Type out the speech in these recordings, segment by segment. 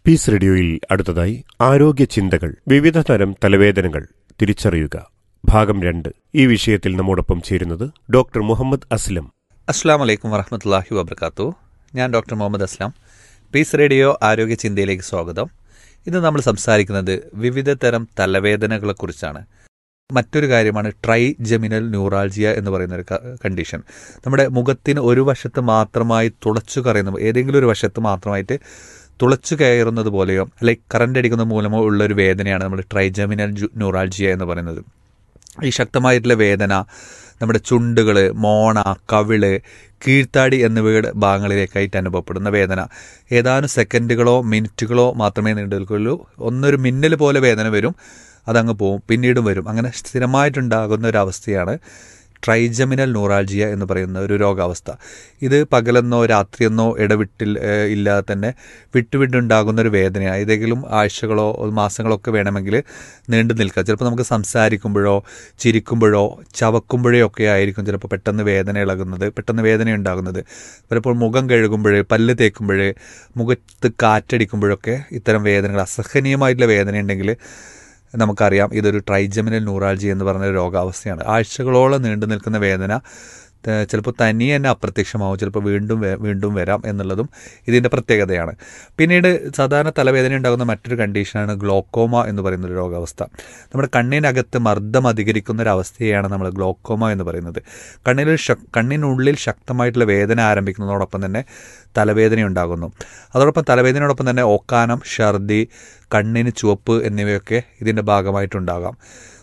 Piece റേഡിയോയിൽ അടുത്തതായി ആരോഗ്യ ചിന്തകൾ വിവിധ തരം തലവേദനകൾ തിരിച്ചറിയുക ഭാഗം രണ്ട് ഈ വിഷയത്തിൽ നമ്മോടൊപ്പം ചേരുന്നത് ഡോക്ടർ മുഹമ്മദ് അസ്ലം അസ്സാം വലൈക്കും വറഹമത്തല്ലാഹി വബർക്കാത്തു ഞാൻ ഡോക്ടർ മുഹമ്മദ് അസ്ലാം പീസ് റേഡിയോ ആരോഗ്യ ചിന്തയിലേക്ക് സ്വാഗതം ഇന്ന് നമ്മൾ സംസാരിക്കുന്നത് വിവിധ തരം തലവേദനകളെക്കുറിച്ചാണ് മറ്റൊരു കാര്യമാണ് ട്രൈ ജെമിനൽ ന്യൂറാൾജിയ എന്ന് പറയുന്ന ഒരു ക- കണ്ടീഷൻ നമ്മുടെ മുഖത്തിന് ഒരു വശത്ത് മാത്രമായി തുളച്ചു കറയുന്ന ഏതെങ്കിലും ഒരു വശത്ത് മാത്രമായിട്ട് തുളച്ചു കയറുന്നത് പോലെയോ അല്ലെങ്കിൽ കറണ്ട് അടിക്കുന്ന മൂലമോ ഉള്ള ഒരു വേദനയാണ് നമ്മൾ ട്രൈജമിനൽ ന്യൂറാൾജിയ എന്ന് പറയുന്നത് ഈ ശക്തമായിട്ടുള്ള വേദന നമ്മുടെ ചുണ്ടുകൾ മോണ കവിള് കീഴ്ത്താടി എന്നിവയുടെ ഭാഗങ്ങളിലേക്കായിട്ട് അനുഭവപ്പെടുന്ന വേദന ഏതാനും സെക്കൻഡുകളോ മിനിറ്റുകളോ മാത്രമേ നീണ്ടു നിൽക്കുള്ളൂ ഒന്നൊരു മിന്നൽ പോലെ വേദന വരും അതങ്ങ് പോവും പിന്നീടും വരും അങ്ങനെ സ്ഥിരമായിട്ടുണ്ടാകുന്ന ഒരു അവസ്ഥയാണ് ട്രൈജമിനൽ ന്യൂറാൾജിയ എന്ന് പറയുന്ന ഒരു രോഗാവസ്ഥ ഇത് പകലെന്നോ രാത്രിയെന്നോ ഇടവിട്ടിൽ ഏഹ്, ഇല്ലാതെ തന്നെ വിട്ടുവിട്ടുണ്ടാകുന്ന ഒരു വേദനയാണ് ഏതെങ്കിലും ആഴ്ചകളോ മാസങ്ങളോ ഒക്കെ വേണമെങ്കിൽ നീണ്ടു നിൽക്കുക ചിലപ്പോൾ നമുക്ക് സംസാരിക്കുമ്പോഴോ ചിരിക്കുമ്പോഴോ ചവക്കുമ്പോഴോ ഒക്കെ ആയിരിക്കും ചിലപ്പോൾ പെട്ടെന്ന് വേദന ഇളകുന്നത് പെട്ടെന്ന് വേദന ഉണ്ടാകുന്നത് പലപ്പോൾ മുഖം കഴുകുമ്പോൾ പല്ല് തേക്കുമ്പോൾ മുഖത്ത് കാറ്റടിക്കുമ്പോഴൊക്കെ ഇത്തരം വേദനകൾ അസഹനീയമായിട്ടുള്ള വേദന ഉണ്ടെങ്കിൽ നമുക്കറിയാം ഇതൊരു ട്രൈജമിനൽ ന്യൂറാൾജി എന്ന് പറയുന്ന ഒരു രോഗാവസ്ഥയാണ് ആഴ്ചകളോളം നീണ്ടു നിൽക്കുന്ന വേദന ത- ചിലപ്പോൾ തനിയെ തന്നെ അപ്രത്യക്ഷമാവും ചിലപ്പോൾ വീണ്ടും വേ- വീണ്ടും വരാം എന്നുള്ളതും ഇതിൻ്റെ പ്രത്യേകതയാണ് പിന്നീട് സാധാരണ തലവേദന ഉണ്ടാകുന്ന മറ്റൊരു കണ്ടീഷനാണ് ഗ്ലോക്കോമ എന്ന് പറയുന്ന ഒരു രോഗാവസ്ഥ നമ്മുടെ കണ്ണിനകത്ത് മർദ്ദം അധികരിക്കുന്ന ഒരു അവസ്ഥയാണ് നമ്മൾ ഗ്ലോക്കോമ എന്ന് പറയുന്നത് കണ്ണിൽ ശക്- കണ്ണിനുള്ളിൽ ശക്തമായിട്ടുള്ള വേദന ആരംഭിക്കുന്നതോടൊപ്പം തന്നെ തലവേദന ഉണ്ടാകുന്നു അതോടൊപ്പം തലവേദനയോടൊപ്പം തന്നെ ഓക്കാനം ഛർദി കണ്ണിന് ചുവപ്പ് എന്നിവയൊക്കെ ഇതിൻ്റെ ഭാഗമായിട്ടുണ്ടാകാം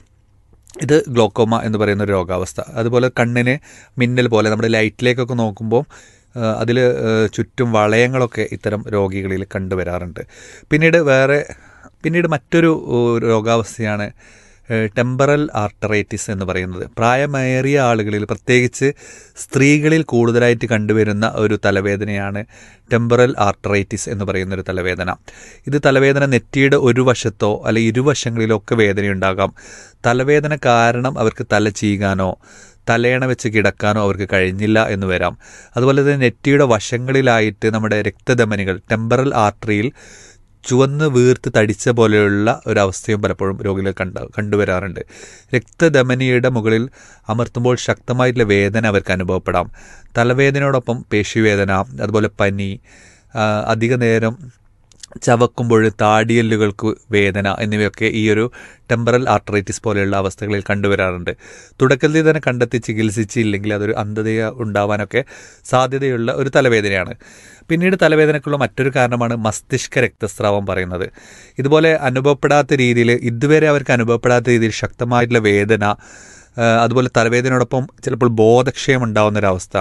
ഇത് ഗ്ലോക്കോമ എന്ന് പറയുന്ന ഒരു രോഗാവസ്ഥ അതുപോലെ കണ്ണിന് മിന്നൽ പോലെ നമ്മുടെ ലൈറ്റിലേക്കൊക്കെ നോക്കുമ്പോൾ അതിൽ ചുറ്റും വളയങ്ങളൊക്കെ ഇത്തരം രോഗികളിൽ കണ്ടുവരാറുണ്ട് പിന്നീട് വേറെ പിന്നീട് മറ്റൊരു ഏഹ്, രോഗാവസ്ഥയാണ് ടെമ്പറൽ ആർട്ടറൈറ്റിസ് എന്ന് പറയുന്നത് പ്രായമേറിയ ആളുകളിൽ പ്രത്യേകിച്ച് സ്ത്രീകളിൽ കൂടുതലായിട്ട് കണ്ടുവരുന്ന ഒരു തലവേദനയാണ് ടെമ്പറൽ ആർട്ടറൈറ്റിസ് എന്ന് പറയുന്ന ഒരു തലവേദന ഇത് തലവേദന നെറ്റിയുടെ ഒരു വശത്തോ അല്ലെങ്കിൽ ഇരുവശങ്ങളിലോ ഒക്കെ വേദനയുണ്ടാകാം തലവേദന കാരണം അവർക്ക് തല ചീകാനോ തലയണ വെച്ച് കിടക്കാനോ അവർക്ക് കഴിഞ്ഞില്ല എന്ന് വരാം അതുപോലെ തന്നെ നെറ്റിയുടെ വശങ്ങളിലായിട്ട് നമ്മുടെ രക്തധമനികൾ ടെമ്പറൽ ആർട്ടറിയിൽ ചുവന്ന് വീർത്ത് തടിച്ച പോലെയുള്ള ഒരവസ്ഥയും പലപ്പോഴും രോഗികൾ കണ്ട കണ്ടുവരാറുണ്ട് രക്തധമനിയുടെ മുകളിൽ അമർത്തുമ്പോൾ ശക്തമായിട്ടുള്ള വേദന അവർക്ക് അനുഭവപ്പെടാം തലവേദനയോടൊപ്പം പേശിവേദന അതുപോലെ പനി ആ, അധിക നേരം ചവക്കുമ്പോൾ താടിയല്ലുകൾക്ക് വേദന എന്നിവയൊക്കെ ഈ ഒരു ടെമ്പറൽ ആർട്ടറൈറ്റിസ് പോലെയുള്ള അവസ്ഥകളിൽ കണ്ടുവരാറുണ്ട് തുടക്കത്തിൽ തന്നെ കണ്ടെത്തി ചികിത്സിച്ചില്ലെങ്കിൽ അതൊരു അന്ധതയ ഉണ്ടാവാനൊക്കെ സാധ്യതയുള്ള ഒരു തലവേദനയാണ് പിന്നീട് തലവേദനയ്ക്കുള്ള മറ്റൊരു കാരണമാണ് മസ്തിഷ്ക രക്തസ്രാവം പറയുന്നത് ഇതുപോലെ അനുഭവപ്പെടാത്ത രീതിയിൽ ഇതുവരെ അവർക്ക് അനുഭവപ്പെടാത്ത രീതിയിൽ ശക്തമായിട്ടുള്ള വേദന ആ, അതുപോലെ തലവേദനയോടൊപ്പം ചിലപ്പോൾ ബോധക്ഷയം ഉണ്ടാവുന്നൊരവസ്ഥ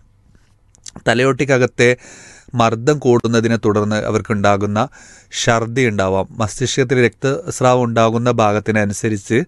തലയോട്ടിക്കകത്തെ മർദ്ദം കൂടുന്നതിനെ തുടർന്ന് അവർക്കുണ്ടാകുന്ന ഛർദി ഉണ്ടാവാം മസ്തിഷ്കത്തിൽ രക്തസ്രാവം ഉണ്ടാകുന്ന ഭാഗത്തിനനുസരിച്ച്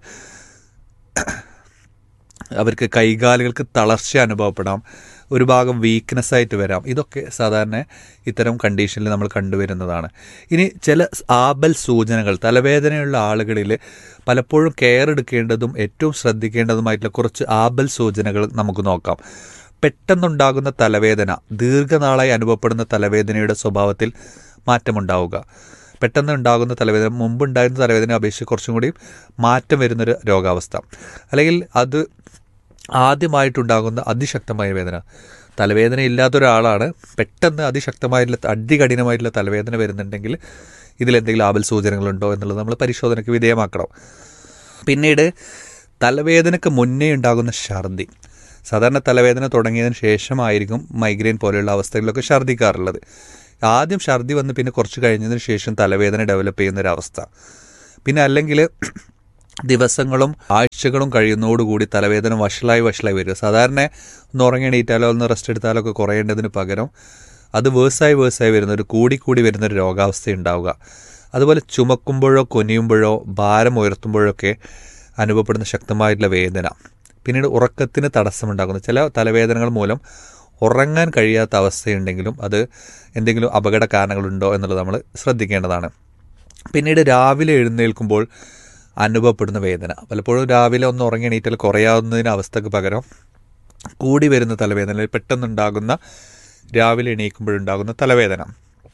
അവർക്ക് കൈകാലുകൾക്ക് തളർച്ച അനുഭവപ്പെടാം ഒരു ഭാഗം വീക്ക്നെസ് ആയിട്ട് വരാം ഇതൊക്കെ സാധാരണ ഇത്തരം കണ്ടീഷനിൽ നമ്മൾ കണ്ടുവരുന്നതാണ് ഇനി ചില ആബൽ സൂചനകൾ തലവേദനയുള്ള ആളുകളിൽ പലപ്പോഴും കെയർ എടുക്കേണ്ടതും ഏറ്റവും ശ്രദ്ധിക്കേണ്ടതുമായിട്ടുള്ള കുറച്ച് ആബൽ സൂചനകൾ നമുക്ക് നോക്കാം പെട്ടെന്നുണ്ടാകുന്ന തലവേദന ദീർഘനാളായി അനുഭവപ്പെടുന്ന തലവേദനയുടെ സ്വഭാവത്തിൽ മാറ്റമുണ്ടാവുക പെട്ടെന്ന് ഉണ്ടാകുന്ന തലവേദന മുമ്പുണ്ടായിരുന്ന തലവേദന അപേക്ഷിച്ച് കുറച്ചും കൂടി മാറ്റം വരുന്നൊരു രോഗാവസ്ഥ അല്ലെങ്കിൽ അത് ആദ്യമായിട്ടുണ്ടാകുന്ന അതിശക്തമായ വേദന തലവേദന ഇല്ലാത്ത ഒരാളാണ് പെട്ടെന്ന് അതിശക്തമായിട്ടുള്ള അതികഠിനമായിട്ടുള്ള തലവേദന വരുന്നുണ്ടെങ്കിൽ ഇതിലെന്തെങ്കിലും ആപൽ സൂചനകളുണ്ടോ എന്നുള്ളത് നമ്മൾ പരിശോധനയ്ക്ക് വിധേയമാക്കണം പിന്നീട് തലവേദനയ്ക്ക് മുന്നേ ഉണ്ടാകുന്ന ഛർദി സാധാരണ തലവേദന തുടങ്ങിയതിന് ശേഷമായിരിക്കും മൈഗ്രെയിൻ പോലെയുള്ള അവസ്ഥകളിലൊക്കെ ഛർദ്ദിക്കാറുള്ളത് ആദ്യം ഛർദി വന്ന് പിന്നെ കുറച്ച് കഴിഞ്ഞതിന് ശേഷം തലവേദന ഡെവലപ്പ് ചെയ്യുന്ന ഒരു അവസ്ഥ പിന്നെ അല്ലെങ്കിൽ ദിവസങ്ങളും ആഴ്ചകളും കഴിയുന്നതോടുകൂടി തലവേദന വഷളായി വഷളായി വരിക സാധാരണ ഒന്ന് ഉറങ്ങി എണീറ്റാലോ ഒന്ന് റെസ്റ്റ് എടുത്താലോ ഒക്കെ കുറയേണ്ടതിന് പകരം അത് വേഴ്സായി വേഴ്സായി വരുന്ന ഒരു കൂടിക്കൂടി വരുന്ന ഒരു രോഗാവസ്ഥ ഉണ്ടാവുക അതുപോലെ ചുമക്കുമ്പോഴോ കൊനിയുമ്പോഴോ ഭാരം ഉയർത്തുമ്പോഴൊക്കെ അനുഭവപ്പെടുന്ന ശക്തമായിട്ടുള്ള വേദന പിന്നീട് ഉറക്കത്തിന് തടസ്സമുണ്ടാകുന്നു ചില തലവേദനകൾ മൂലം ഉറങ്ങാൻ കഴിയാത്ത അവസ്ഥയുണ്ടെങ്കിലും അത് എന്തെങ്കിലും അപകട കാരണങ്ങളുണ്ടോ എന്നുള്ളത് നമ്മൾ ശ്രദ്ധിക്കേണ്ടതാണ് പിന്നീട് രാവിലെ എഴുന്നേൽക്കുമ്പോൾ അനുഭവപ്പെടുന്ന വേദന പലപ്പോഴും രാവിലെ ഒന്ന് ഉറങ്ങി എണീറ്റാൽ കുറയാവുന്നതിന് അവസ്ഥക്ക് പകരം കൂടി വരുന്ന തലവേദന പെട്ടെന്നുണ്ടാകുന്ന രാവിലെ എണീക്കുമ്പോഴുണ്ടാകുന്ന തലവേദന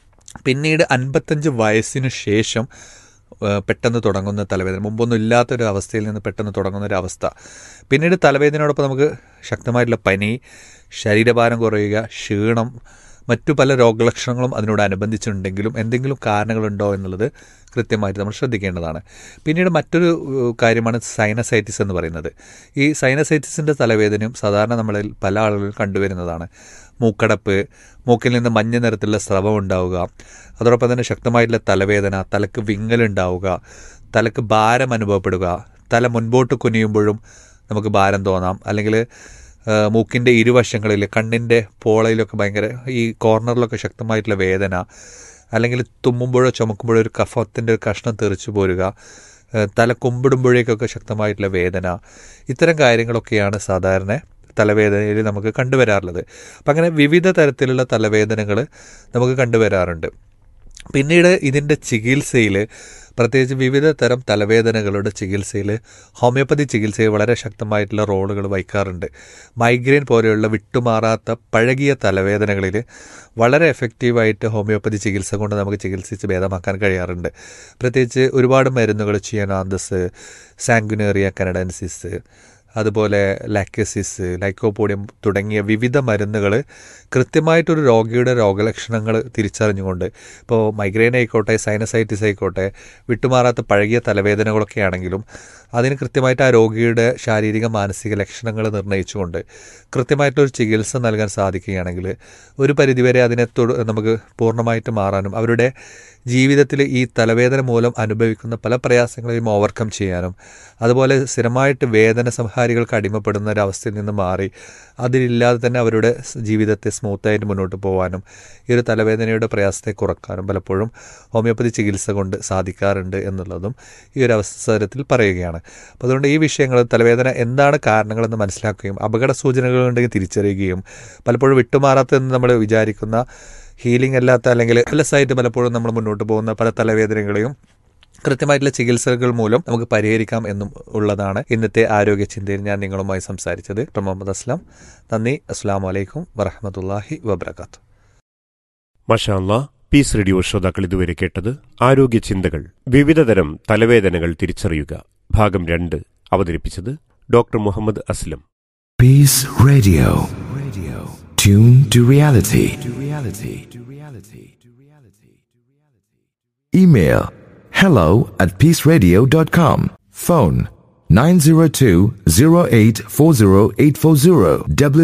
പിന്നീട് അൻപത്തഞ്ച് വയസ്സിന് ശേഷം ആ, പെട്ടെന്ന് തുടങ്ങുന്ന തലവേദന മുമ്പൊന്നും ഇല്ലാത്തൊരു അവസ്ഥയിൽ നിന്ന് പെട്ടെന്ന് തുടങ്ങുന്ന ഒരു അവസ്ഥ പിന്നീട് തലവേദനയോടൊപ്പം നമുക്ക് ശക്തമായിട്ടുള്ള പനി ശരീരഭാരം കുറയുക ക്ഷീണം മറ്റു പല രോഗലക്ഷണങ്ങളും അതിനോട് അനുബന്ധിച്ചുണ്ടെങ്കിലും എന്തെങ്കിലും കാരണങ്ങളുണ്ടോ എന്നുള്ളത് കൃത്യമായിട്ട് നമ്മൾ ശ്രദ്ധിക്കേണ്ടതാണ് പിന്നീട് മറ്റൊരു ഏഹ്, കാര്യമാണ് സൈനസൈറ്റിസ് എന്ന് പറയുന്നത് ഈ സൈനസൈറ്റിസിൻ്റെ തലവേദനയും സാധാരണ നമ്മളിൽ പല ആളുകളും കണ്ടുവരുന്നതാണ് മൂക്കടപ്പ് മൂക്കിൽ നിന്ന് മഞ്ഞ നിറത്തിലുള്ള സ്രവം ഉണ്ടാവുക അതോടൊപ്പം തന്നെ ശക്തമായിട്ടുള്ള തലവേദന തലക്ക് വിങ്ങലുണ്ടാവുക തലക്ക് ഭാരം അനുഭവപ്പെടുക തല മുൻപോട്ട് കുനിയുമ്പോഴും നമുക്ക് ഭാരം തോന്നാം അല്ലെങ്കിൽ മൂക്കിൻ്റെ ഇരുവശങ്ങളിൽ കണ്ണിൻ്റെ പോളയിലൊക്കെ ഭയങ്കര ഈ കോർണറിലൊക്കെ ശക്തമായിട്ടുള്ള വേദന അല്ലെങ്കിൽ തുമ്മുമ്പോഴോ ചുമക്കുമ്പോഴോ ഒരു കഫത്തിൻ്റെ ഒരു കഷ്ണം തെറിച്ചു പോരുക ഏഹ് തല കുമ്പിടുമ്പോഴേക്കൊക്കെ ശക്തമായിട്ടുള്ള വേദന ഇത്തരം കാര്യങ്ങളൊക്കെയാണ് സാധാരണ തലവേദനയിൽ നമുക്ക് കണ്ടുവരാറുള്ളത് അപ്പം അങ്ങനെ വിവിധ തരത്തിലുള്ള തലവേദനകൾ നമുക്ക് കണ്ടുവരാറുണ്ട് പിന്നീട് ഇതിൻ്റെ ചികിത്സയിൽ പ്രത്യേകിച്ച് വിവിധ തരം തലവേദനകളുടെ ചികിത്സയിൽ ഹോമിയോപ്പതി ചികിത്സയിൽ വളരെ ശക്തമായിട്ടുള്ള റോളുകൾ വഹിക്കാറുണ്ട് മൈഗ്രെയിൻ പോലെയുള്ള വിട്ടുമാറാത്ത പഴകിയ തലവേദനകളിൽ വളരെ എഫക്റ്റീവായിട്ട് ഹോമിയോപ്പതി ചികിത്സ കൊണ്ട് നമുക്ക് ചികിത്സിച്ച് ഭേദമാക്കാൻ കഴിയാറുണ്ട് പ്രത്യേകിച്ച് ഒരുപാട് മരുന്നുകൾ ചിയനാന്തസ് സാങ്കുനേറിയ കനഡൻസിസ് അതുപോലെ ലാക്കസിസ് ലൈക്കോപോഡിയം തുടങ്ങിയ വിവിധ മരുന്നുകൾ കൃത്യമായിട്ടൊരു രോഗിയുടെ രോഗലക്ഷണങ്ങൾ തിരിച്ചറിഞ്ഞുകൊണ്ട് ഇപ്പോൾ മൈഗ്രെയിൻ ആയിക്കോട്ടെ സൈനസൈറ്റിസ് ആയിക്കോട്ടെ വിട്ടുമാറാത്ത പഴകിയ തലവേദനകളൊക്കെ ആണെങ്കിലും അതിന് കൃത്യമായിട്ട് ആ രോഗിയുടെ ശാരീരിക മാനസിക ലക്ഷണങ്ങൾ നിർണ്ണയിച്ചുകൊണ്ട് കൃത്യമായിട്ടൊരു ചികിത്സ നൽകാൻ സാധിക്കുകയാണെങ്കിൽ ഒരു പരിധിവരെ അതിനെ തൊടു നമുക്ക് പൂർണ്ണമായിട്ട് മാറാനും അവരുടെ ജീവിതത്തിൽ ഈ തലവേദന മൂലം അനുഭവിക്കുന്ന പല പ്രയാസങ്ങളെയും ഓവർകം ചെയ്യാനും അതുപോലെ സ്ഥിരമായിട്ട് വേദന സംഹാരികൾക്ക് അടിമപ്പെടുന്ന ഒരവസ്ഥയിൽ നിന്ന് മാറി അതിലില്ലാതെ തന്നെ അവരുടെ സ് ജീവിതത്തെ സ്മൂത്തായിട്ട് മുന്നോട്ട് പോകാനും ഈ ഒരു തലവേദനയുടെ പ്രയാസത്തെ കുറക്കാനും പലപ്പോഴും ഹോമിയോപ്പതി ചികിത്സ കൊണ്ട് സാധിക്കാറുണ്ട് എന്നുള്ളതും ഈ ഒരു അവസരത്തിൽ പറയുകയാണ് അപ്പോൾ അതുകൊണ്ട് ഈ വിഷയങ്ങൾ തലവേദന എന്താണ് കാരണങ്ങളെന്ന് മനസ്സിലാക്കുകയും അപകട സൂചനകളുണ്ടെങ്കിൽ തിരിച്ചറിയുകയും പലപ്പോഴും വിട്ടുമാറാത്തതെന്ന് നമ്മൾ വിചാരിക്കുന്ന ഹീലിംഗ് അല്ലാത്ത അല്ലെങ്കിൽ ആയിട്ട് പലപ്പോഴും നമ്മൾ മുന്നോട്ട് പോകുന്ന പല തലവേദനകളെയും കൃത്യമായിട്ടുള്ള ചികിത്സകൾ മൂലം നമുക്ക് പരിഹരിക്കാം എന്നും ഉള്ളതാണ് ഇന്നത്തെ ആരോഗ്യ ചിന്തയിൽ ഞാൻ നിങ്ങളുമായി സംസാരിച്ചത് ഡോക്ടർ മുഹമ്മദ് അസ്ലാം നന്ദി അസ്സാം വലൈക്കും വറഹമത്തല്ലാഹി വബർക്കാത്തു മഷാല്ല പീസ് റേഡിയോ ശ്രോതാക്കൾ ഇതുവരെ കേട്ടത് ആരോഗ്യ ചിന്തകൾ വിവിധതരം തലവേദനകൾ തിരിച്ചറിയുക ഭാഗം രണ്ട് അവതരിപ്പിച്ചത് doctor Muhammad Aslam Peace Radio. Radio. Tune to reality. To reality. To reality. To reality. Email hello at peaceradio.com. Phone 902-0840-840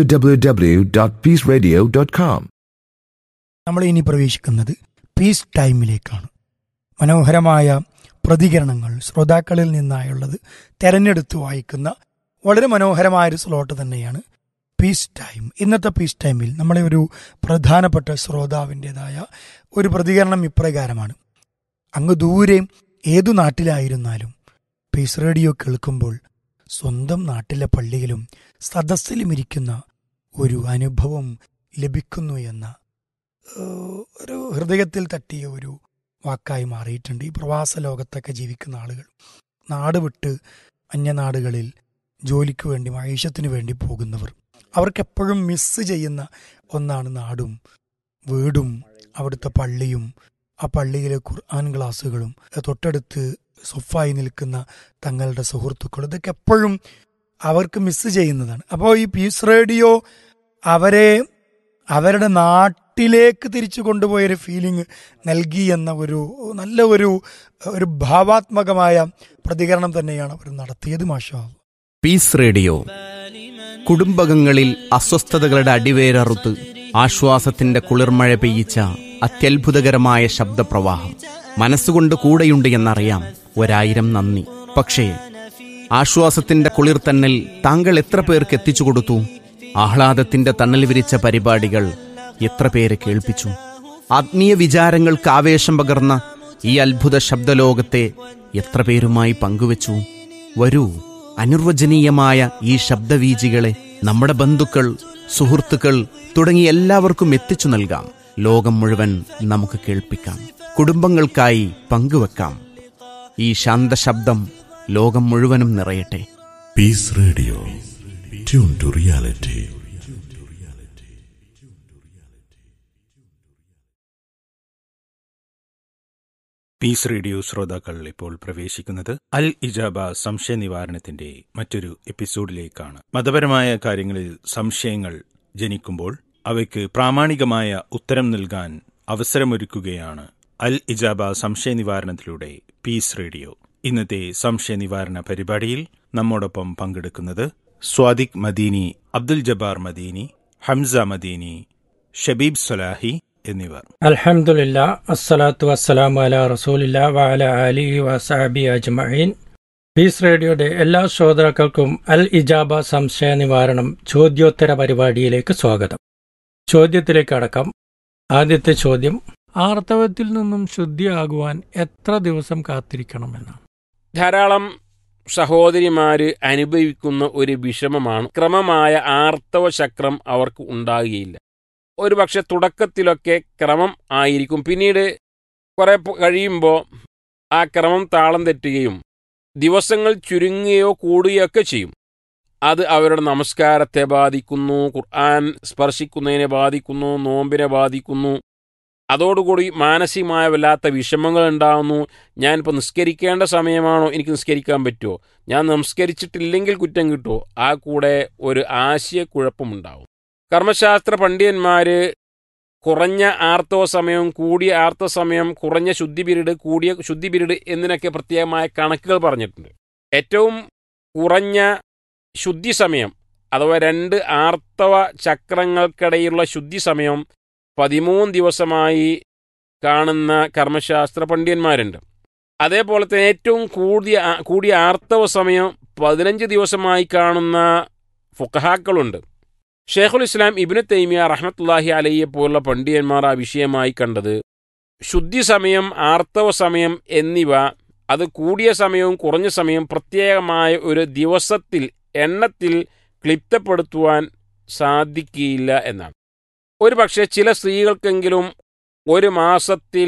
www.peaceradio.com. നമ്മൾ ഇനി പ്രവേശിക്കുന്നത് പീസ് ടൈമിലേക്കാണ് മനോഹരമായ പ്രതികരണങ്ങൾ ശ്രോതാക്കളിൽ നിന്നായുള്ളത് തെരഞ്ഞെടുത്ത് വായിക്കുന്ന വളരെ മനോഹരമായൊരു സ്ലോട്ട് തന്നെയാണ് പീസ് ടൈം ഇന്നത്തെ പീസ് ടൈമിൽ നമ്മളെ ഒരു പ്രധാനപ്പെട്ട ശ്രോതാവിൻ്റെതായ ഒരു പ്രതികരണം ഇപ്രകാരമാണ് അങ്ങ് ദൂരെ ഏതു നാട്ടിലായിരുന്നാലും പീസ് റേഡിയോ കേൾക്കുമ്പോൾ സ്വന്തം നാട്ടിലെ പള്ളിയിലും സദസ്സിലും ഇരിക്കുന്ന ഒരു അനുഭവം ലഭിക്കുന്നു എന്ന ഏഹ്, ഒരു ഹൃദയത്തിൽ തട്ടിയ ഒരു വാക്കായി മാറിയിട്ടുണ്ട് ഈ പ്രവാസ ലോകത്തൊക്കെ ജീവിക്കുന്ന ആളുകൾ നാട് വിട്ട് അന്യനാടുകളിൽ ജോലിക്ക് വേണ്ടി മഹേഷത്തിന് വേണ്ടി പോകുന്നവർ അവർക്കെപ്പോഴും മിസ് ചെയ്യുന്ന ഒന്നാണ് നാടും വീടും അവിടുത്തെ പള്ളിയും ആ പള്ളിയിലെ ഖുർആൻ ക്ലാസ്സുകളും തൊട്ടടുത്ത് സൊഫായി നിൽക്കുന്ന തങ്ങളുടെ സുഹൃത്തുക്കളും ഇതൊക്കെ എപ്പോഴും അവർക്ക് മിസ് ചെയ്യുന്നതാണ് അപ്പോൾ ഈ പീസ് റേഡിയോ അവരെ അവരുടെ നാട്ടിലേക്ക് തിരിച്ചു കൊണ്ടുപോയൊരു ഫീലിംഗ് നൽകി എന്ന ഒരു നല്ല ഒരു ഒരു ഭാവാത്മകമായ പ്രതികരണം തന്നെയാണ് അവർ നടത്തിയത് മാഷാ പീസ് റേഡിയോ കുടുംബകങ്ങളിൽ അസ്വസ്ഥതകളുടെ അടിവേരറുത്ത് ആശ്വാസത്തിന്റെ കുളിർമഴ പെയ്യിച്ച അത്യത്ഭുതകരമായ ശബ്ദപ്രവാഹം മനസ്സുകൊണ്ട് കൂടെയുണ്ട് എന്നറിയാം ഒരായിരം നന്ദി പക്ഷേ ആശ്വാസത്തിന്റെ കുളിർ തന്നൽ താങ്കൾ എത്ര പേർക്ക് എത്തിച്ചു കൊടുത്തു ആഹ്ലാദത്തിന്റെ തണൽ വിരിച്ച പരിപാടികൾ എത്ര പേരെ കേൾപ്പിച്ചു ആത്മീയ വിചാരങ്ങൾക്ക് ആവേശം പകർന്ന ഈ അത്ഭുത ശബ്ദലോകത്തെ എത്ര പേരുമായി പങ്കുവച്ചു വരൂ അനിർവചനീയമായ ഈ ശബ്ദവീജികളെ നമ്മുടെ ബന്ധുക്കൾ സുഹൃത്തുക്കൾ തുടങ്ങി എല്ലാവർക്കും എത്തിച്ചു നൽകാം ലോകം മുഴുവൻ നമുക്ക് കേൾപ്പിക്കാം കുടുംബങ്ങൾക്കായി പങ്കുവെക്കാം ഈ ശാന്തശബ്ദം ലോകം മുഴുവനും നിറയട്ടെ Peace Radio. Tune to reality. Peace radio ശ്രോതാക്കൾ ഇപ്പോൾ പ്രവേശിക്കുന്നത് അൽ ഇജാബ സംശയ നിവാരണത്തിന്റെ മറ്റൊരു എപ്പിസോഡിലേക്കാണ് മതപരമായ കാര്യങ്ങളിൽ സംശയങ്ങൾ ജനിക്കുമ്പോൾ അവയ്ക്ക് പ്രാമാണികമായ ഉത്തരം നൽകാൻ അവസരമൊരുക്കുകയാണ് അൽ ഇജാബ സംശയ നിവാരണത്തിലൂടെ പീസ് റേഡിയോ ഇന്നത്തെ സംശയ നിവാരണ പരിപാടിയിൽ നമ്മോടൊപ്പം പങ്കെടുക്കുന്നത് സ്വാദിഖ് മദീനി അബ്ദുൽ ജബ്ബാർ മദീനി ഹംസ മദീനി ഷബീബ് സലാഹി എന്നിവർ അൽഹംദുലില്ല അസ്സലാത്തു വസ്സലാമു അല റസൂലില്ല വഅല അലിഹി വസഹബി അജ്മഈൻ പീസ് റേഡിയോയുടെ എല്ലാ ശ്രോതാക്കൾക്കും അൽ ഇജാബ സംശയ നിവാരണം ചോദ്യോത്തര പരിപാടിയിലേക്ക് സ്വാഗതം ചോദ്യത്തിലേക്ക് അടക്കം ആദ്യത്തെ ചോദ്യം ആർത്തവത്തിൽ നിന്നും ശുദ്ധിയാകുവാൻ എത്ര ദിവസം കാത്തിരിക്കണമെന്നാണ് ധാരാളം സഹോദരിമാര് അനുഭവിക്കുന്ന ഒരു വിഷമമാണ് ക്രമമായ ആർത്തവ ചക്രം അവർക്ക് ഉണ്ടാകുകയില്ല ഒരു പക്ഷെ തുടക്കത്തിലൊക്കെ ക്രമം ആയിരിക്കും പിന്നീട് കുറെ പ- കഴിയുമ്പോൾ ആ ക്രമം താളം തെറ്റുകയും ദിവസങ്ങൾ ചുരുങ്ങുകയോ കൂടുകയോ ഒക്കെ ചെയ്യും അത് അവരുടെ നമസ്കാരത്തെ ബാധിക്കുന്നു ഖുർആൻ സ്പർശിക്കുന്നതിനെ ബാധിക്കുന്നു നോമ്പിനെ ബാധിക്കുന്നു അതോടുകൂടി മാനസികമായ വല്ലാത്ത വിഷമങ്ങൾ ഉണ്ടാകുന്നു ഞാനിപ്പോൾ നിസ്കരിക്കേണ്ട സമയമാണോ എനിക്ക് നിസ്കരിക്കാൻ പറ്റുമോ ഞാൻ നമസ്കരിച്ചിട്ടില്ലെങ്കിൽ കുറ്റം കിട്ടുമോ ആ കൂടെ ഒരു ആശയക്കുഴപ്പമുണ്ടാവും കർമ്മശാസ്ത്ര പണ്ഡിതന്മാര് കുറഞ്ഞ ആർത്തവ സമയം കൂടിയ ആർത്തവ സമയം കുറഞ്ഞ ശുദ്ധി പീരീഡ് കൂടിയ ശുദ്ധി പീരീഡ് എന്നിനൊക്കെ പ്രത്യേകമായ കണക്കുകൾ പറഞ്ഞിട്ടുണ്ട് ഏറ്റവും കുറഞ്ഞ ശുദ്ധി സമയം അഥവാ രണ്ട് ആർത്തവ ചക്രങ്ങൾക്കിടയിലുള്ള ശുദ്ധി സമയം പതിമൂന്ന് ദിവസമായി കാണുന്ന കർമ്മശാസ്ത്ര പണ്ഡിതന്മാരുണ്ട് അതേപോലെ തന്നെ ഏറ്റവും കൂടിയ കൂടിയ ആർത്തവ സമയം പതിനഞ്ച് ദിവസമായി കാണുന്ന ഫുഖഹാക്കളുണ്ട് ഷേഖുൽ ഇസ്ലാം ഇബിന് തൈമിയ റഹ്മത്തുല്ലാഹി അലയ്യെ പോലുള്ള പണ്ഡിതന്മാർ ആ വിഷയമായി കണ്ടത് ശുദ്ധി സമയം ആർത്തവ സമയം എന്നിവ അത് കൂടിയ സമയവും കുറഞ്ഞ സമയം പ്രത്യേകമായ ഒരു ദിവസത്തിൽ എണ്ണത്തിൽ ക്ലിപ്തപ്പെടുത്തുവാൻ സാധിക്കില്ല എന്നാണ് ഒരു പക്ഷേ ചില സ്ത്രീകൾക്കെങ്കിലും ഒരു മാസത്തിൽ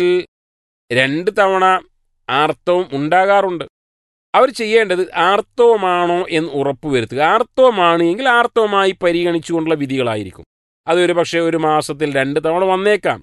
രണ്ട് തവണ ആർത്തവം ഉണ്ടാകാറുണ്ട് അവർ ചെയ്യേണ്ടത് ആർത്തവമാണോ എന്ന് ഉറപ്പുവരുത്തുക ആർത്തവമാണ് എങ്കിൽ ആർത്തവമായി പരിഗണിച്ചുകൊണ്ടുള്ള വിധികളായിരിക്കും അതൊരു പക്ഷേ ഒരു മാസത്തിൽ രണ്ട് തവണ വന്നേക്കാം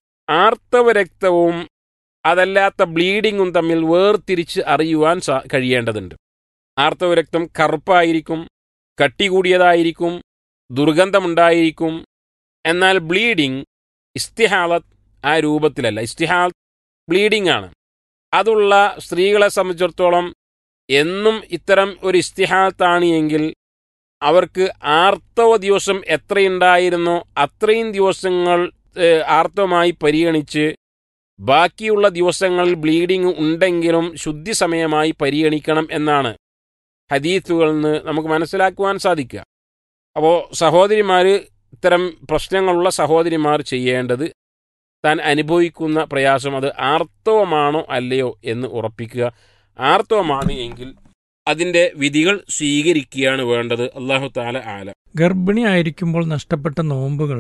ആർത്തവ രക്തവും അതല്ലാത്ത ബ്ലീഡിങ്ങും തമ്മിൽ വേർതിരിച്ച് അറിയുവാൻ സാ കഴിയേണ്ടതുണ്ട് ആർത്തവ രക്തം കറുപ്പായിരിക്കും കട്ടി കൂടിയതായിരിക്കും ദുർഗന്ധമുണ്ടായിരിക്കും എന്നാൽ ബ്ലീഡിംഗ് ഇസ്തിഹാലത്ത് ആ രൂപത്തിലല്ല ഇസ്തിഹാൽ ബ്ലീഡിംഗ് ആണ് അതുള്ള സ്ത്രീകളെ സംബന്ധിച്ചിടത്തോളം എന്നും ഇത്തരം ഒരു ഇസ്തിഹാലത്താണ് എങ്കിൽ അവർക്ക് ആർത്തവ ദിവസം എത്രയുണ്ടായിരുന്നോ അത്രയും ദിവസങ്ങൾ ഏഹ്, ആർത്തവമായി പരിഗണിച്ച് ബാക്കിയുള്ള ദിവസങ്ങളിൽ ബ്ലീഡിംഗ് ഉണ്ടെങ്കിലും ശുദ്ധി സമയമായി പരിഗണിക്കണം എന്നാണ് ഹദീത്തുകളിൽ നിന്ന് നമുക്ക് മനസ്സിലാക്കുവാൻ സാധിക്കുക അപ്പോൾ സഹോദരിമാർ ഇത്തരം പ്രശ്നങ്ങളുള്ള സഹോദരിമാർ ചെയ്യേണ്ടത് താൻ അനുഭവിക്കുന്ന പ്രയാസം അത് ആർത്തവമാണോ അല്ലയോ എന്ന് ഉറപ്പിക്കുക ആർത്തവമാണ് എങ്കിൽ അതിൻ്റെ വിധികൾ സ്വീകരിക്കുകയാണ് വേണ്ടത് അള്ളാഹു താല ആല ഗർഭിണിയായിരിക്കുമ്പോൾ നഷ്ടപ്പെട്ട നോമ്പുകൾ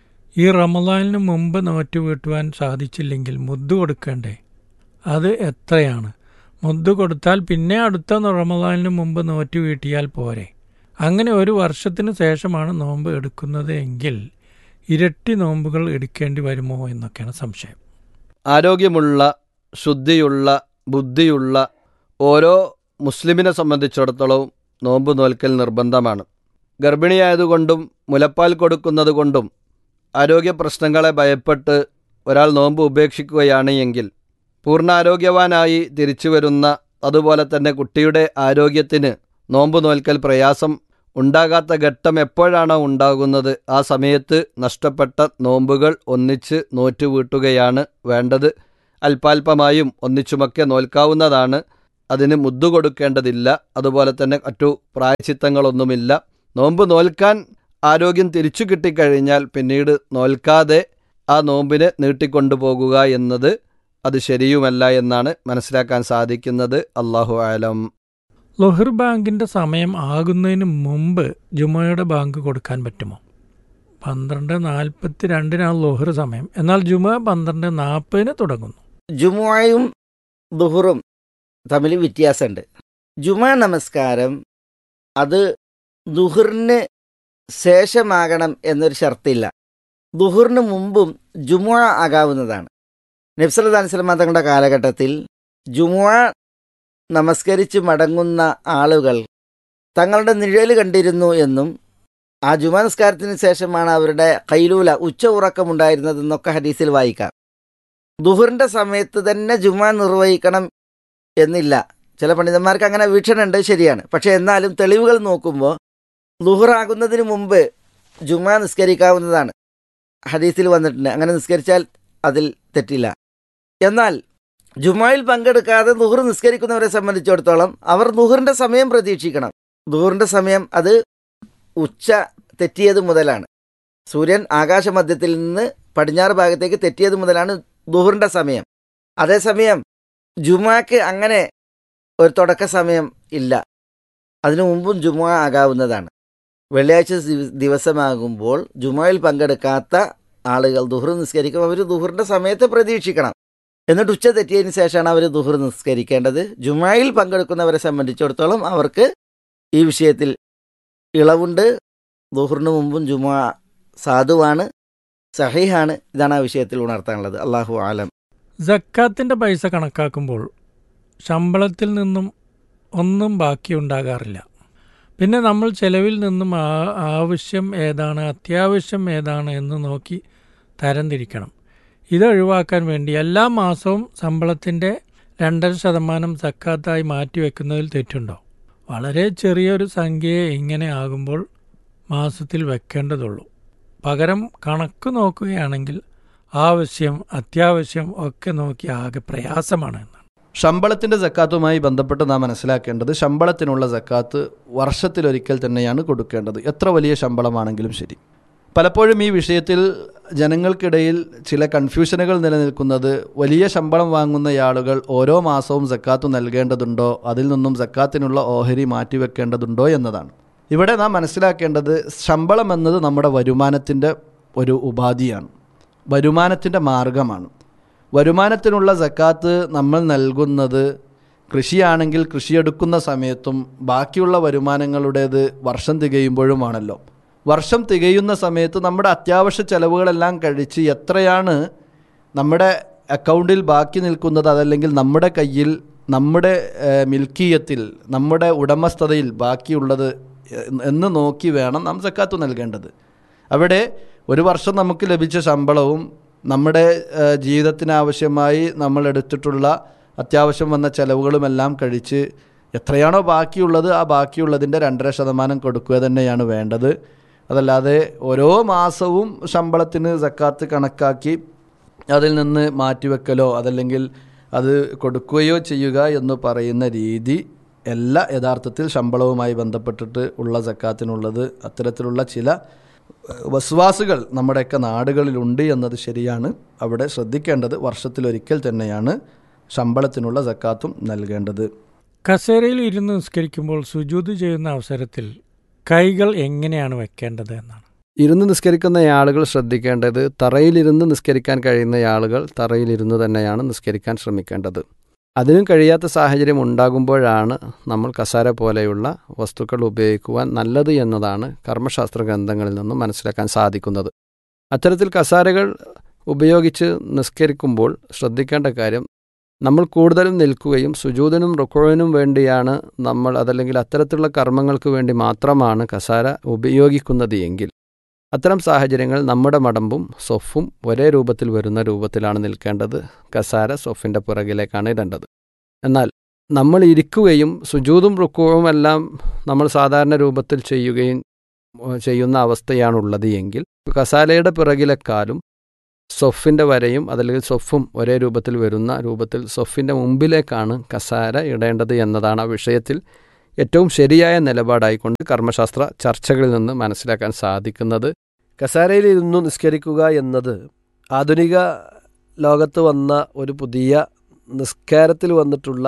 ഈ റമദാനിന് മുമ്പ് നോറ്റ് വീട്ടുവാൻ സാധിച്ചില്ലെങ്കിൽ മുദ്ദു കൊടുക്കണ്ടേ അത് എത്രയാണ് മുദ്ദു കൊടുത്താൽ പിന്നെ അടുത്ത റമദാനിന് മുമ്പ് നോറ്റ് വീട്ടിയാൽ പോരെ അങ്ങനെ ഒരു വർഷത്തിന് ശേഷമാണ് നോമ്പ് എടുക്കുന്നത് എങ്കിൽ ഇരട്ടി നോമ്പുകൾ എടുക്കേണ്ടി വരുമോ എന്നൊക്കെയാണ് സംശയം ആരോഗ്യമുള്ള ശുദ്ധിയുള്ള ബുദ്ധിയുള്ള ഓരോ മുസ്ലിമിനെ സംബന്ധിച്ചിടത്തോളം നോമ്പ് നോൽക്കൽ നിർബന്ധമാണ് ഗർഭിണിയായതുകൊണ്ടും മുലപ്പാൽ കൊടുക്കുന്നത് കൊണ്ടും ആരോഗ്യ പ്രശ്നങ്ങളെ ഭയപ്പെട്ട് ഒരാൾ നോമ്പ് ഉപേക്ഷിക്കുകയാണ് എങ്കിൽ പൂർണ്ണാരോഗ്യവാനായി തിരിച്ചു വരുന്ന അതുപോലെ തന്നെ കുട്ടിയുടെ ആരോഗ്യത്തിന് നോമ്പ് നോൽക്കൽ പ്രയാസം ഉണ്ടാകാത്ത ഘട്ടം എപ്പോഴാണോ ഉണ്ടാകുന്നത് ആ സമയത്ത് നഷ്ടപ്പെട്ട നോമ്പുകൾ ഒന്നിച്ച് നോറ്റുവീട്ടുകയാണ് വേണ്ടത് അല്പാൽപമായും ഒന്നിച്ചുമൊക്കെ നോൽക്കാവുന്നതാണ് അതിന് മുദ്ദു കൊടുക്കേണ്ടതില്ല അതുപോലെ തന്നെ മറ്റു പ്രായച്ചിത്തങ്ങളൊന്നുമില്ല നോമ്പ് നോൽക്കാൻ ആരോഗ്യം തിരിച്ചു കിട്ടിക്കഴിഞ്ഞാൽ പിന്നീട് നോൽക്കാതെ ആ നോമ്പിനെ നീട്ടിക്കൊണ്ടുപോകുക എന്നത് അത് ശരിയുമല്ല എന്നാണ് മനസ്സിലാക്കാൻ സാധിക്കുന്നത് അള്ളാഹു ആലം ലൊഹർ ബാങ്കിന്റെ സമയം ആകുന്നതിന് മുമ്പ് ജുമയുടെ ബാങ്ക് കൊടുക്കാൻ പറ്റുമോ പന്ത്രണ്ട് നാൽപ്പത്തി രണ്ടിനാണ് ലൊഹർ സമയം എന്നാൽ ജുമ പന്ത്രണ്ട് നാൽപ്പതിന് തുടങ്ങുന്നു ജുമുഅയും ദുഹറും തമ്മിൽ വ്യത്യാസമുണ്ട് ജുമ നമസ്കാരം അത് ദുഹറിന് ശേഷമാകണം എന്നൊരു ഷർത്തില്ല ദുഹറിന് മുമ്പും ജുമുഅ ആകാവുന്നതാണ് നബ്സല്ലാ അലിസ്ലമ തങ്ങളുടെ കാലഘട്ടത്തിൽ ജുമുഅ നമസ്കരിച്ച് മടങ്ങുന്ന ആളുകൾ തങ്ങളുടെ നിഴൽ കണ്ടിരുന്നു എന്നും ആ ജുമാ നിസ്കാരത്തിന് ശേഷമാണ് അവരുടെ കൈലൂല ഉച്ച ഉറക്കമുണ്ടായിരുന്നതെന്നൊക്കെ ഹദീസിൽ വായിക്കാം ദുഹറിന്റെ സമയത്ത് തന്നെ ജുമാ നിർവഹിക്കണം എന്നില്ല ചില പണ്ഡിതന്മാർക്ക് അങ്ങനെ വീക്ഷണമുണ്ട് ശരിയാണ് പക്ഷെ എന്നാലും തെളിവുകൾ നോക്കുമ്പോൾ ലുഹറാകുന്നതിന് മുമ്പ് ജുമാ നിസ്കരിക്കാവുന്നതാണ് ഹദീസിൽ വന്നിട്ടുണ്ട് അങ്ങനെ നിസ്കരിച്ചാൽ അതിൽ തെറ്റില്ല എന്നാൽ ജുമായിൽ പങ്കെടുക്കാതെ നുഹർ നിസ്കരിക്കുന്നവരെ സംബന്ധിച്ചിടത്തോളം അവർ നുഹറിന്റെ സമയം പ്രതീക്ഷിക്കണം നുഹറിന്റെ സമയം അത് ഉച്ച തെറ്റിയത് മുതലാണ് സൂര്യൻ ആകാശമധ്യത്തിൽ നിന്ന് പടിഞ്ഞാറ് ഭാഗത്തേക്ക് തെറ്റിയത് മുതലാണ് ദുഹറിന്റെ സമയം അതേസമയം ജുമാക്ക് അങ്ങനെ ഒരു തുടക്ക സമയം ഇല്ല അതിനു മുമ്പും ജുമാ ആകാവുന്നതാണ് വെള്ളിയാഴ്ച ദിവ- ദിവസമാകുമ്പോൾ ജുമായിൽ പങ്കെടുക്കാത്ത ആളുകൾ ദുഹർ നിസ്കരിക്കും അവർ ദുഹറിന്റെ സമയത്ത് പ്രതീക്ഷിക്കണം എന്നിട്ട് ഉച്ച തെറ്റിയതിന് ശേഷമാണ് അവർ ദുഹർ നിസ്കരിക്കേണ്ടത് ജുമായിൽ പങ്കെടുക്കുന്നവരെ സംബന്ധിച്ചിടത്തോളം അവർക്ക് ഈ വിഷയത്തിൽ ഇളവുണ്ട് ദുഹറിന് മുമ്പും ജുമാ സാധുവാണ് സഹീഹാണ് ഇതാണ് ആ വിഷയത്തിൽ ഉണർത്താനുള്ളത് അള്ളാഹു ആലം ജക്കാത്തിന്റെ പൈസ കണക്കാക്കുമ്പോൾ ശമ്പളത്തിൽ നിന്നും ഒന്നും ബാക്കിയുണ്ടാകാറില്ല പിന്നെ നമ്മൾ ചെലവിൽ നിന്നും ആ- ആവശ്യം ഏതാണ് അത്യാവശ്യം ഏതാണ് എന്ന് നോക്കി തരംതിരിക്കണം ഇത് ഒഴിവാക്കാൻ വേണ്ടി എല്ലാ മാസവും ശമ്പളത്തിൻ്റെ രണ്ടര ശതമാനം സക്കാത്തായി മാറ്റിവെക്കുന്നതിൽ തെറ്റുണ്ടോ വളരെ ചെറിയൊരു സംഖ്യയെ ഇങ്ങനെ ആകുമ്പോൾ മാസത്തിൽ വെക്കേണ്ടതുള്ളൂ പകരം കണക്ക് നോക്കുകയാണെങ്കിൽ ആവശ്യം അത്യാവശ്യം ഒക്കെ നോക്കി ആകെ പ്രയാസമാണ് എന്നാണ് ശമ്പളത്തിൻ്റെ സക്കാത്തുമായി ബന്ധപ്പെട്ട് നാം മനസ്സിലാക്കേണ്ടത് ശമ്പളത്തിനുള്ള സക്കാത്ത് വർഷത്തിലൊരിക്കൽ തന്നെയാണ് കൊടുക്കേണ്ടത് എത്ര വലിയ ശമ്പളമാണെങ്കിലും ശരി പലപ്പോഴും ഈ വിഷയത്തിൽ ജനങ്ങൾക്കിടയിൽ ചില കൺഫ്യൂഷനുകൾ നിലനിൽക്കുന്നത് വലിയ ശമ്പളം വാങ്ങുന്ന ആളുകൾ ഓരോ മാസവും സക്കാത്ത് നൽകേണ്ടതുണ്ടോ അതിൽ നിന്നും സക്കാത്തിനുള്ള ഓഹരി മാറ്റിവെക്കേണ്ടതുണ്ടോ എന്നതാണ് ഇവിടെ നാം മനസ്സിലാക്കേണ്ടത് ശമ്പളം എന്നത് നമ്മുടെ വരുമാനത്തിൻ്റെ ഒരു ഉപാധിയാണ് വരുമാനത്തിൻ്റെ മാർഗമാണ് വരുമാനത്തിനുള്ള സക്കാത്ത് നമ്മൾ നൽകുന്നത് കൃഷിയാണെങ്കിൽ കൃഷിയെടുക്കുന്ന സമയത്തും ബാക്കിയുള്ള വരുമാനങ്ങളുടേത് വർഷം തികയുമ്പോഴുമാണല്ലോ വർഷം തികയുന്ന സമയത്ത് നമ്മുടെ അത്യാവശ്യ ചെലവുകളെല്ലാം കഴിച്ച് എത്രയാണ് നമ്മുടെ അക്കൗണ്ടിൽ ബാക്കി നിൽക്കുന്നത് അതല്ലെങ്കിൽ നമ്മുടെ കയ്യിൽ നമ്മുടെ ഏഹ്, മിൽക്കിയത്തിൽ നമ്മുടെ ഉടമസ്ഥതയിൽ ബാക്കിയുള്ളത് എന്ന് നോക്കി വേണം നാം സക്കാത്ത് നൽകേണ്ടത് അവിടെ ഒരു വർഷം നമുക്ക് ലഭിച്ച ശമ്പളവും നമ്മുടെ ഏഹ്, ജീവിതത്തിനാവശ്യമായി നമ്മൾ എടുത്തിട്ടുള്ള അത്യാവശ്യം വന്ന ചെലവുകളുമെല്ലാം കഴിച്ച് എത്രയാണോ ബാക്കിയുള്ളത് ആ ബാക്കിയുള്ളതിൻ്റെ രണ്ടര ശതമാനം കൊടുക്കുക തന്നെയാണ് വേണ്ടത് അതല്ലാതെ ഓരോ മാസവും ശമ്പളത്തിന് സക്കാത്ത് കണക്കാക്കി അതിൽ നിന്ന് മാറ്റിവെക്കലോ അതല്ലെങ്കിൽ അത് കൊടുക്കുകയോ ചെയ്യുക എന്ന് പറയുന്ന രീതി എല്ലാ യഥാർത്ഥത്തിൽ ശമ്പളവുമായി ബന്ധപ്പെട്ടിട്ട് ഉള്ള സക്കാത്തിനുള്ളത് അത്തരത്തിലുള്ള ചില ഏഹ്, വസ്വാസുകൾ നമ്മുടെയൊക്കെ നാടുകളിലുണ്ട് എന്നത് ശരിയാണ് അവിടെ ശ്രദ്ധിക്കേണ്ടത് വർഷത്തിലൊരിക്കൽ തന്നെയാണ് ശമ്പളത്തിനുള്ള സക്കാത്തും നൽകേണ്ടത് കസേരയിൽ ഇരുന്ന് നിസ്കരിക്കുമ്പോൾ സുജൂത് ചെയ്യുന്ന അവസരത്തിൽ കൈകൾ എങ്ങനെയാണ് വെക്കേണ്ടത് എന്നാണ് ഇരുന്ന് നിസ്കരിക്കുന്ന ആളുകൾ ശ്രദ്ധിക്കേണ്ടത് തറയിലിരുന്ന് നിസ്കരിക്കാൻ കഴിയുന്ന ആളുകൾ തറയിലിരുന്ന് തന്നെയാണ് നിസ്കരിക്കാൻ ശ്രമിക്കേണ്ടത് അതിനും കഴിയാത്ത സാഹചര്യം ഉണ്ടാകുമ്പോഴാണ് നമ്മൾ കസാര പോലെയുള്ള വസ്തുക്കൾ ഉപയോഗിക്കുവാൻ നല്ലത് എന്നതാണ് കർമ്മശാസ്ത്ര ഗ്രന്ഥങ്ങളിൽ നിന്നും മനസ്സിലാക്കാൻ സാധിക്കുന്നത് അത്തരത്തിൽ കസാരകൾ ഉപയോഗിച്ച് നിസ്കരിക്കുമ്പോൾ ശ്രദ്ധിക്കേണ്ട കാര്യം നമ്മൾ കൂടുതലും നിൽക്കുകയും സുജൂതിനും റുക്കോവിനും വേണ്ടിയാണ് നമ്മൾ അതല്ലെങ്കിൽ അത്തരത്തിലുള്ള കർമ്മങ്ങൾക്ക് വേണ്ടി മാത്രമാണ് കസാര ഉപയോഗിക്കുന്നത് എങ്കിൽ അത്തരം സാഹചര്യങ്ങൾ നമ്മുടെ മടമ്പും സൊഫും ഒരേ രൂപത്തിൽ വരുന്ന രൂപത്തിലാണ് നിൽക്കേണ്ടത് കസാര സൊഫിൻ്റെ പുറകിലേക്കാണ് ഇടേണ്ടത് എന്നാൽ നമ്മൾ ഇരിക്കുകയും സുജൂതും റുക്കുവും എല്ലാം നമ്മൾ സാധാരണ രൂപത്തിൽ ചെയ്യുകയും ഏഹ്, ചെയ്യുന്ന അവസ്ഥയാണുള്ളത് എങ്കിൽ കസാലയുടെ പിറകിലെ കാലും സൊഫിൻ്റെ വരയും അതല്ലെങ്കിൽ സൊഫും ഒരേ രൂപത്തിൽ വരുന്ന രൂപത്തിൽ സൊഫിൻ്റെ മുമ്പിലേക്കാണ് കസാര ഇടേണ്ടത് എന്നതാണ് ആ വിഷയത്തിൽ ഏറ്റവും ശരിയായ നിലപാടായിക്കൊണ്ട് കർമ്മശാസ്ത്ര ചർച്ചകളിൽ നിന്ന് മനസ്സിലാക്കാൻ സാധിക്കുന്നത് കസാരയിൽ ഇരുന്നു നിസ്കരിക്കുക എന്നത് ആധുനിക ലോകത്ത് വന്ന ഒരു പുതിയ നിസ്കാരത്തിൽ വന്നിട്ടുള്ള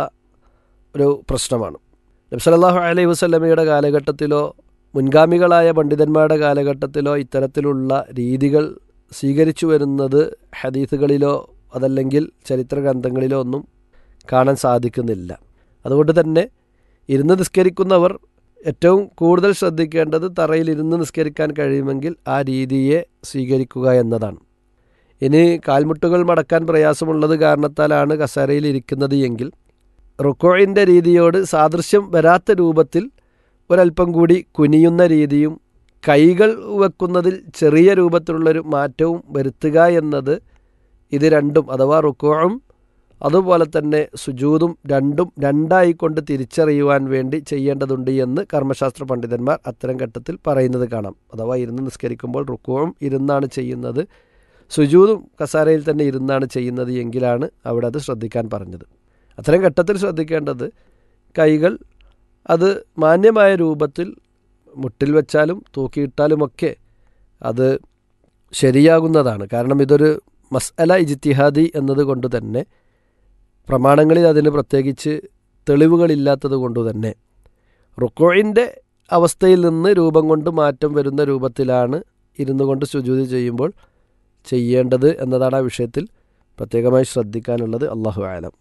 ഒരു പ്രശ്നമാണ് നബ്സലല്ലാഹു അലൈഹി വസല്ലമയുടെ കാലഘട്ടത്തിലോ മുൻഗാമികളായ പണ്ഡിതന്മാരുടെ കാലഘട്ടത്തിലോ ഇത്തരത്തിലുള്ള രീതികൾ സ്വീകരിച്ചു വരുന്നത് ഹദീസുകളിലോ അതല്ലെങ്കിൽ ചരിത്ര ഗ്രന്ഥങ്ങളിലോ ഒന്നും കാണാൻ സാധിക്കുന്നില്ല അതുകൊണ്ട് തന്നെ ഇരുന്ന് നിസ്കരിക്കുന്നവർ ഏറ്റവും കൂടുതൽ ശ്രദ്ധിക്കേണ്ടത് തറയിൽ ഇരുന്ന് നിസ്കരിക്കാൻ കഴിയുമെങ്കിൽ ആ രീതിയെ സ്വീകരിക്കുക എന്നതാണ് ഇനി കാൽമുട്ടുകൾ മടക്കാൻ പ്രയാസമുള്ളത് കാരണത്താലാണ് കസേരയിൽ ഇരിക്കുന്നത് എങ്കിൽ റുക്കോയിൻ്റെ രീതിയോട് സാദൃശ്യം വരാത്ത രൂപത്തിൽ ഒരല്പം കൂടി കുനിയുന്ന രീതിയും കൈകൾ വെക്കുന്നതിൽ ചെറിയ രൂപത്തിലുള്ളൊരു മാറ്റവും വരുത്തുക എന്നത് ഇത് രണ്ടും അഥവാ റുക്കോവും അതുപോലെ തന്നെ സുജൂതും രണ്ടും രണ്ടായി കൊണ്ട് തിരിച്ചറിയുവാൻ വേണ്ടി ചെയ്യേണ്ടതുണ്ട് എന്ന് കർമ്മശാസ്ത്ര പണ്ഡിതന്മാർ അത്തരം ഘട്ടത്തിൽ പറയുന്നത് കാണാം അഥവാ ഇരുന്ന് നിസ്കരിക്കുമ്പോൾ റുക്കോവും ഇരുന്നാണ് ചെയ്യുന്നത് സുജൂതും കസാരയിൽ തന്നെ ഇരുന്നാണ് ചെയ്യുന്നത് എങ്കിലാണ് അവിടെ അത് ശ്രദ്ധിക്കാൻ പറഞ്ഞത് അത്തരം ഘട്ടത്തിൽ ശ്രദ്ധിക്കേണ്ടത് കൈകൾ അത് മാന്യമായ രൂപത്തിൽ മുട്ടിൽ വെച്ചാലും തൂക്കിയിട്ടാലുമൊക്കെ അത് ശരിയാകുന്നതാണ് കാരണം ഇതൊരു മസ്അല ഇജ്തിഹാദി എന്നതുകൊണ്ട് തന്നെ പ്രമാണങ്ങളിൽ അതിന് പ്രത്യേകിച്ച് തെളിവുകളില്ലാത്തത് കൊണ്ട് തന്നെ റുക്കോയിൻ്റെ അവസ്ഥയിൽ നിന്ന് രൂപം കൊണ്ട് മാറ്റം വരുന്ന രൂപത്തിലാണ് ഇരുന്നു കൊണ്ട് ശുചൂതി ചെയ്യുമ്പോൾ ചെയ്യേണ്ടത് എന്നതാണ് ആ വിഷയത്തിൽ പ്രത്യേകമായി ശ്രദ്ധിക്കാനുള്ളത് അള്ളാഹു ആലം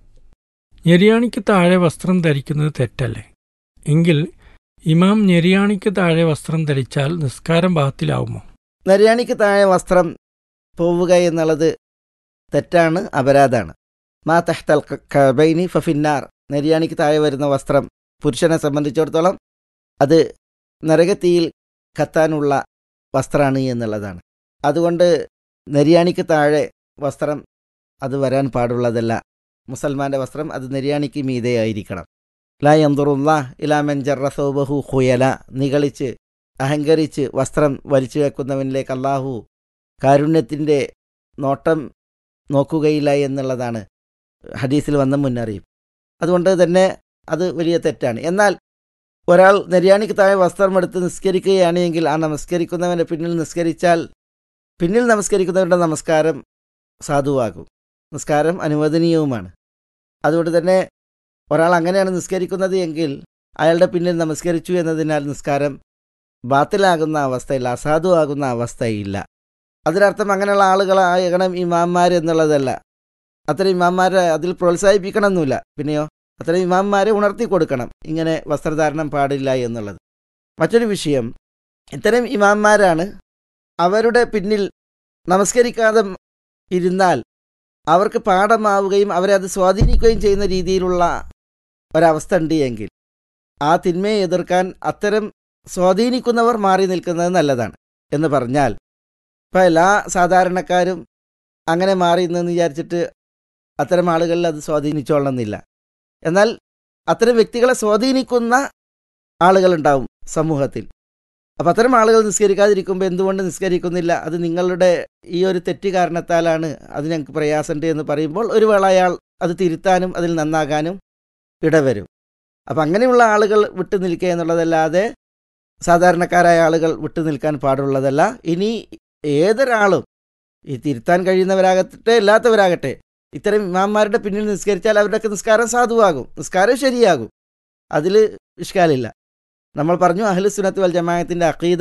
ഞെരിയാണിക്ക് താഴെ വസ്ത്രം ധരിക്കുന്നത് തെറ്റല്ലേ എങ്കിൽ ഇമാം ഞെരിയാണിക്ക് താഴെ വസ്ത്രം ധരിച്ചാൽ നിസ്കാരം ബാത്തിലാവുമോ നരിയാണിക്ക് താഴെ വസ്ത്രം പോവുക എന്നുള്ളത് തെറ്റാണ് അപരാധാണ് മാ തഹ്തൽ കബൈനി ഫഫിന്നാർ നെരിയാണിക്ക് താഴെ വരുന്ന വസ്ത്രം പുരുഷനെ സംബന്ധിച്ചിടത്തോളം അത് നരകത്തിയിൽ കത്താനുള്ള വസ്ത്രമാണ് എന്നുള്ളതാണ് അതുകൊണ്ട് നെരിയാണിക്ക് താഴെ വസ്ത്രം അത് വരാൻ പാടുള്ളതല്ല മുസൽമാൻ്റെ വസ്ത്രം അത് നെരിയാണിക്ക് മീതെയായിരിക്കണം ലാ യന്തുറുള്ള ഇലാമൻ ജറസോബഹു ഹുയല നികളിച്ച് അഹങ്കരിച്ച് വസ്ത്രം വലിച്ചു വെക്കുന്നവനിലേക്ക് അള്ളാഹു കാരുണ്യത്തിൻ്റെ നോട്ടം നോക്കുകയില്ല എന്നുള്ളതാണ് ഹദീസിൽ വന്ന മുന്നറിയിപ്പ് അതുകൊണ്ട് തന്നെ അത് വലിയ തെറ്റാണ് എന്നാൽ ഒരാൾ നെര്യാണിക്ക് താഴെ വസ്ത്രമെടുത്ത് നിസ്കരിക്കുകയാണെങ്കിൽ ആ നമസ്കരിക്കുന്നവൻ്റെ പിന്നിൽ നിസ്കരിച്ചാൽ പിന്നിൽ നമസ്കരിക്കുന്നവരുടെ നമസ്കാരം സാധുവാകും നിസ്കാരം അനുവദനീയവുമാണ് അതുകൊണ്ട് തന്നെ ഒരാൾ അങ്ങനെയാണ് നിസ്കരിക്കുന്നത് എങ്കിൽ അയാളുടെ പിന്നിൽ നമസ്കരിച്ചു എന്നതിനാൽ നിസ്കാരം ബാത്തിലാകുന്ന അവസ്ഥയില്ല അസാധുവാകുന്ന അവസ്ഥയില്ല അതിനർത്ഥം അങ്ങനെയുള്ള ആളുകളാകണം ഇമാന്മാർ എന്നുള്ളതല്ല അത്തരം ഇമാന്മാരെ അതിൽ പ്രോത്സാഹിപ്പിക്കണമെന്നില്ല പിന്നെയോ അത്തരം ഇമാന്മാരെ ഉണർത്തി കൊടുക്കണം ഇങ്ങനെ വസ്ത്രധാരണം പാടില്ല എന്നുള്ളത് മറ്റൊരു വിഷയം ഇത്തരം ഇമാന്മാരാണ് അവരുടെ പിന്നിൽ നമസ്കരിക്കാതെ ഇരുന്നാൽ അവർക്ക് പാഠമാവുകയും അവരെ അത് സ്വാധീനിക്കുകയും ചെയ്യുന്ന രീതിയിലുള്ള ഒരവസ്ഥ ഉണ്ട് എങ്കിൽ ആ തിന്മയെ എതിർക്കാൻ അത്തരം സ്വാധീനിക്കുന്നവർ മാറി നിൽക്കുന്നത് നല്ലതാണ് എന്ന് പറഞ്ഞാൽ ഇപ്പം എല്ലാ സാധാരണക്കാരും അങ്ങനെ മാറി എന്ന് വിചാരിച്ചിട്ട് അത്തരം ആളുകളിൽ അത് സ്വാധീനിച്ചോളണമെന്നില്ല എന്നാൽ അത്തരം വ്യക്തികളെ സ്വാധീനിക്കുന്ന ആളുകളുണ്ടാവും സമൂഹത്തിൽ അപ്പം അത്തരം ആളുകൾ നിസ്കരിക്കാതിരിക്കുമ്പോൾ എന്തുകൊണ്ട് നിസ്കരിക്കുന്നില്ല അത് നിങ്ങളുടെ ഈ ഒരു തെറ്റ് കാരണത്താലാണ് അത് ഞങ്ങൾക്ക് പ്രയാസമുണ്ട് എന്ന് പറയുമ്പോൾ ഒരു വേള അയാൾ അത് തിരുത്താനും അതിൽ നന്നാകാനും ഇടവരും അപ്പം അങ്ങനെയുള്ള ആളുകൾ വിട്ടു നിൽക്കുക എന്നുള്ളതല്ലാതെ സാധാരണക്കാരായ ആളുകൾ വിട്ടു നിൽക്കാൻ പാടുള്ളതല്ല ഇനി ഏതൊരാളും ഈ തിരുത്താൻ കഴിയുന്നവരാകട്ടെ ഇല്ലാത്തവരാകട്ടെ ഇത്തരം ഇമാന്മാരുടെ പിന്നിൽ നിസ്കരിച്ചാൽ അവരുടെയൊക്കെ നിസ്കാരം സാധുവാകും നിസ്കാരം ശരിയാകും അതിൽ ഇഷ്കാലില്ല നമ്മൾ പറഞ്ഞു അഹ്ലു സുനത്ത് വൽ ജമാഅത്തിൻ്റെ അഖീദ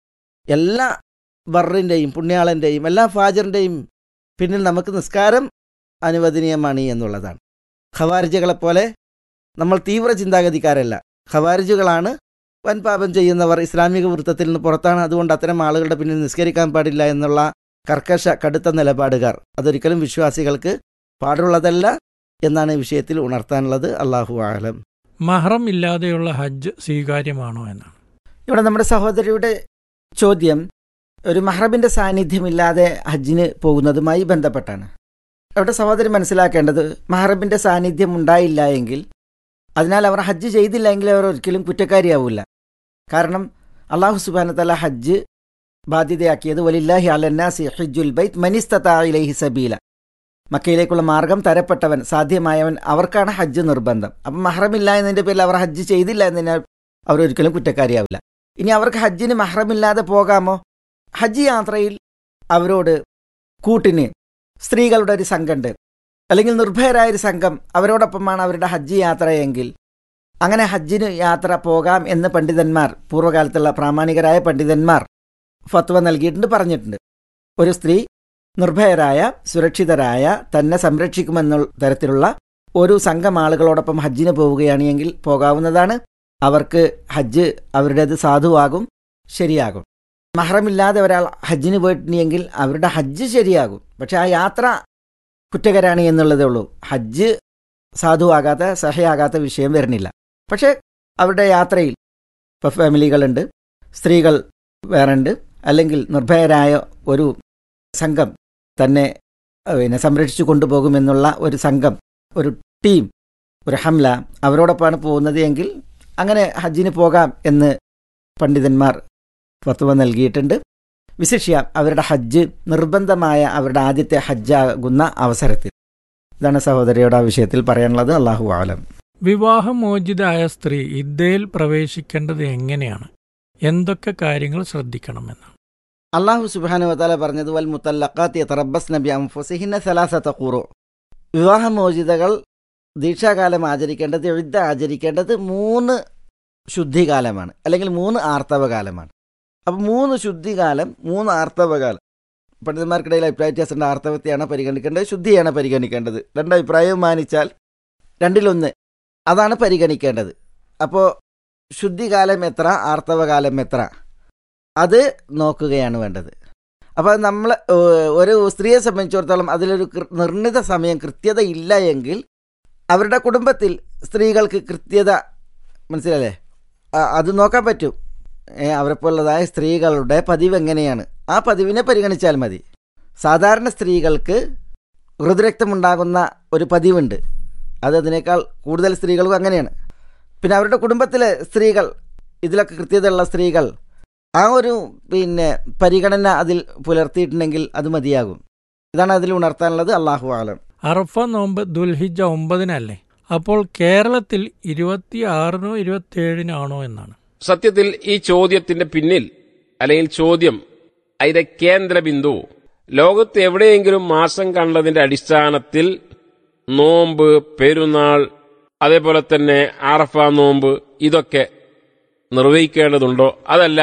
എല്ലാ ബറിൻ്റെയും പുണ്യാളൻ്റെയും എല്ലാ ഫാജറിൻ്റെയും പിന്നിൽ നമുക്ക് നിസ്കാരം അനുവദനീയമാണ് എന്നുള്ളതാണ് ഖവാരിജുകളെപ്പോലെ നമ്മൾ തീവ്ര ചിന്താഗതിക്കാരല്ല ഖവാരിജുകളാണ് വൻ പാപം ചെയ്യുന്നവർ ഇസ്ലാമിക വൃത്തത്തിൽ നിന്ന് പുറത്താണ് അതുകൊണ്ട് അത്തരം ആളുകളുടെ പിന്നിൽ നിസ്കരിക്കാൻ പാടില്ല എന്നുള്ള കർക്കശ കടുത്ത നിലപാടുകാർ അതൊരിക്കലും വിശ്വാസികൾക്ക് പാടുള്ളതല്ല എന്നാണ് ഈ വിഷയത്തിൽ ഉണർത്താനുള്ളത് അള്ളാഹു ആലം മഹറം ഇല്ലാതെയുള്ള ഹജ്ജ് സ്വീകാര്യമാണോ എന്നാണ് ഇവിടെ നമ്മുടെ സഹോദരിയുടെ ചോദ്യം ഒരു മഹ്റബിൻ്റെ സാന്നിധ്യമില്ലാതെ ഹജ്ജിന് പോകുന്നതുമായി ബന്ധപ്പെട്ടാണ് അവിടെ സഹോദരി മനസ്സിലാക്കേണ്ടത് മഹ്റബിൻ്റെ സാന്നിധ്യം ഉണ്ടായില്ല എങ്കിൽ അതിനാൽ അവർ ഹജ്ജ് ചെയ്തില്ല എങ്കിൽ അവർ ഒരിക്കലും കുറ്റക്കാരിയാവില്ല കാരണം അള്ളാഹു സുബാനത്തല ഹജ്ജ് ബാധ്യതയാക്കിയത് വലില്ലാഹി അലന്നാസി ഹജ്ജുൽ ബൈത്ത് മനിസ്തയിലേഹി സബീല മക്കയിലേക്കുള്ള മാർഗം തരപ്പെട്ടവൻ സാധ്യമായവൻ അവർക്കാണ് ഹജ്ജ് നിർബന്ധം അപ്പം മഹ്റമില്ല എന്നതിൻ്റെ പേരിൽ അവർ ഹജ്ജ് ചെയ്തില്ല എന്നതിനാൽ അവർ ഒരിക്കലും കുറ്റക്കാരിയാവില്ല ഇനി അവർക്ക് ഹജ്ജിന് മഹ്റമില്ലാതെ പോകാമോ ഹജ്ജ് യാത്രയിൽ അവരോട് കൂട്ടിന് സ്ത്രീകളുടെ ഒരു സംഘമുണ്ട് അല്ലെങ്കിൽ നിർഭയരായ ഒരു സംഘം അവരോടൊപ്പമാണ് അവരുടെ ഹജ്ജ് യാത്രയെങ്കിൽ അങ്ങനെ ഹജ്ജിന് യാത്ര പോകാം എന്ന് പണ്ഡിതന്മാർ പൂർവ്വകാലത്തുള്ള പ്രാമാണികരായ പണ്ഡിതന്മാർ ഫത്വ നൽകിയിട്ടുണ്ട് പറഞ്ഞിട്ടുണ്ട് ഒരു സ്ത്രീ നിർഭയരായ സുരക്ഷിതരായ തന്നെ സംരക്ഷിക്കുമെന്നുള്ള തരത്തിലുള്ള ഒരു സംഘം ആളുകളോടൊപ്പം ഹജ്ജിന് പോവുകയാണെങ്കിൽ പോകാവുന്നതാണ് അവർക്ക് ഹജ്ജ് അവരുടേത് സാധുവാകും ശരിയാകും മഹറമില്ലാതെ ഒരാൾ ഹജ്ജിന് പോയിട്ടുണ്ടെങ്കിൽ അവരുടെ ഹജ്ജ് ശരിയാകും പക്ഷെ ആ യാത്ര കുറ്റകരാണ് എന്നുള്ളതേ ഉള്ളൂ ഹജ്ജ് സാധുവാകാത്ത സഹയാകാത്ത വിഷയം വരുന്നില്ല പക്ഷേ അവരുടെ യാത്രയിൽ ഇപ്പോൾ ഫാമിലികളുണ്ട് സ്ത്രീകൾ വേറുണ്ട് അല്ലെങ്കിൽ നിർഭയരായ ഒരു സംഘം തന്നെ അഹ് പിന്നെ സംരക്ഷിച്ചു കൊണ്ടുപോകുമെന്നുള്ള ഒരു സംഘം ഒരു ടീം ഒരു ഹംല അവരോടൊപ്പമാണ് പോകുന്നത് എങ്കിൽ അങ്ങനെ ഹജ്ജിന് പോകാം എന്ന് പണ്ഡിതന്മാർ ഫത്വ നൽകിയിട്ടുണ്ട് വിശിഷ്യ അവരുടെ ഹജ്ജ് നിർബന്ധമായ അവരുടെ ആദ്യത്തെ ഹജ്ജാകുന്ന അവസരത്തിൽ ഇതാണ് സഹോദരിയോട് ആ വിഷയത്തിൽ പറയാനുള്ളത് അള്ളാഹു ആലം വിവാഹമോചിതയായ സ്ത്രീ ഇദ്ദയിൽ പ്രവേശിക്കേണ്ടത് എങ്ങനെയാണ് എന്തൊക്കെ കാര്യങ്ങൾ ശ്രദ്ധിക്കണമെന്നാണ് അള്ളാഹു സുബാനു വതാല പറഞ്ഞത് വൽ മുത്തല്ലഖാത്ത് യതറബ്ബസ് നബി അംഫുസിഹിന്ന സലാസത്ത ഖുറു വിവാഹമോചിതകൾ ദീക്ഷാകാലം ആചരിക്കേണ്ടത് എഴുത്ത ആചരിക്കേണ്ടത് മൂന്ന് ശുദ്ധികാലമാണ് അല്ലെങ്കിൽ മൂന്ന് ആർത്തവകാലമാണ് അപ്പം മൂന്ന് ശുദ്ധികാലം മൂന്ന് ആർത്തവകാലം പണ്ഡിതന്മാർക്കിടയിൽ അഭിപ്രായ വ്യത്യാസമുണ്ട് ആർത്തവത്തെയാണ് പരിഗണിക്കേണ്ടത് ശുദ്ധിയാണ് പരിഗണിക്കേണ്ടത് രണ്ടഭിപ്രായം മാനിച്ചാൽ രണ്ടിലൊന്ന് അതാണ് പരിഗണിക്കേണ്ടത് അപ്പോൾ ശുദ്ധികാലം എത്ര ആർത്തവകാലം എത്ര അത് നോക്കുകയാണ് വേണ്ടത് അപ്പോൾ നമ്മൾ ഏഹ്, ഒരു സ്ത്രീയെ സംബന്ധിച്ചിടത്തോളം അതിലൊരു കൃ- നിർണിത സമയം കൃത്യത ഇല്ല എങ്കിൽ അവരുടെ കുടുംബത്തിൽ സ്ത്രീകൾക്ക് കൃത്യത മനസ്സിലല്ലേ ആ- അത് നോക്കാൻ പറ്റും ഏ, അവരെപ്പോലുള്ളതായ സ്ത്രീകളുടെ പതിവ് എങ്ങനെയാണ് ആ പതിവിനെ പരിഗണിച്ചാൽ മതി സാധാരണ സ്ത്രീകൾക്ക് ഹൃദരക്തമുണ്ടാകുന്ന ഒരു പതിവുണ്ട് അത് അതിനേക്കാൾ കൂടുതൽ സ്ത്രീകൾക്കും അങ്ങനെയാണ് പിന്നെ അവരുടെ കുടുംബത്തിലെ സ്ത്രീകൾ ഇതിലൊക്കെ കൃത്യതയുള്ള സ്ത്രീകൾ ആ ഒരു പിന്നെ പരിഗണന അതിൽ പുലർത്തിയിട്ടുണ്ടെങ്കിൽ അത് മതിയാകും ഇതാണ് അതിൽ ഉണർത്താനുള്ളത് അള്ളാഹു ആലം അറഫ നോമ്പ് ദുൽഹിജ ഒമ്പതിനല്ലേ അപ്പോൾ കേരളത്തിൽ ഇരുപത്തിയാറിനോ ഇരുപത്തിയേഴിനാണോ എന്നാണ് സത്യത്തിൽ ഈ ചോദ്യത്തിന്റെ പിന്നിൽ അല്ലെങ്കിൽ ചോദ്യം അതിന്റെ കേന്ദ്ര ബിന്ദു ലോകത്ത് എവിടെയെങ്കിലും മാസം കണ്ടതിന്റെ അടിസ്ഥാനത്തിൽ നോമ്പ് പെരുന്നാൾ അതേപോലെ തന്നെ ആറഫ നോമ്പ് ഇതൊക്കെ നിർവഹിക്കേണ്ടതുണ്ടോ അതല്ല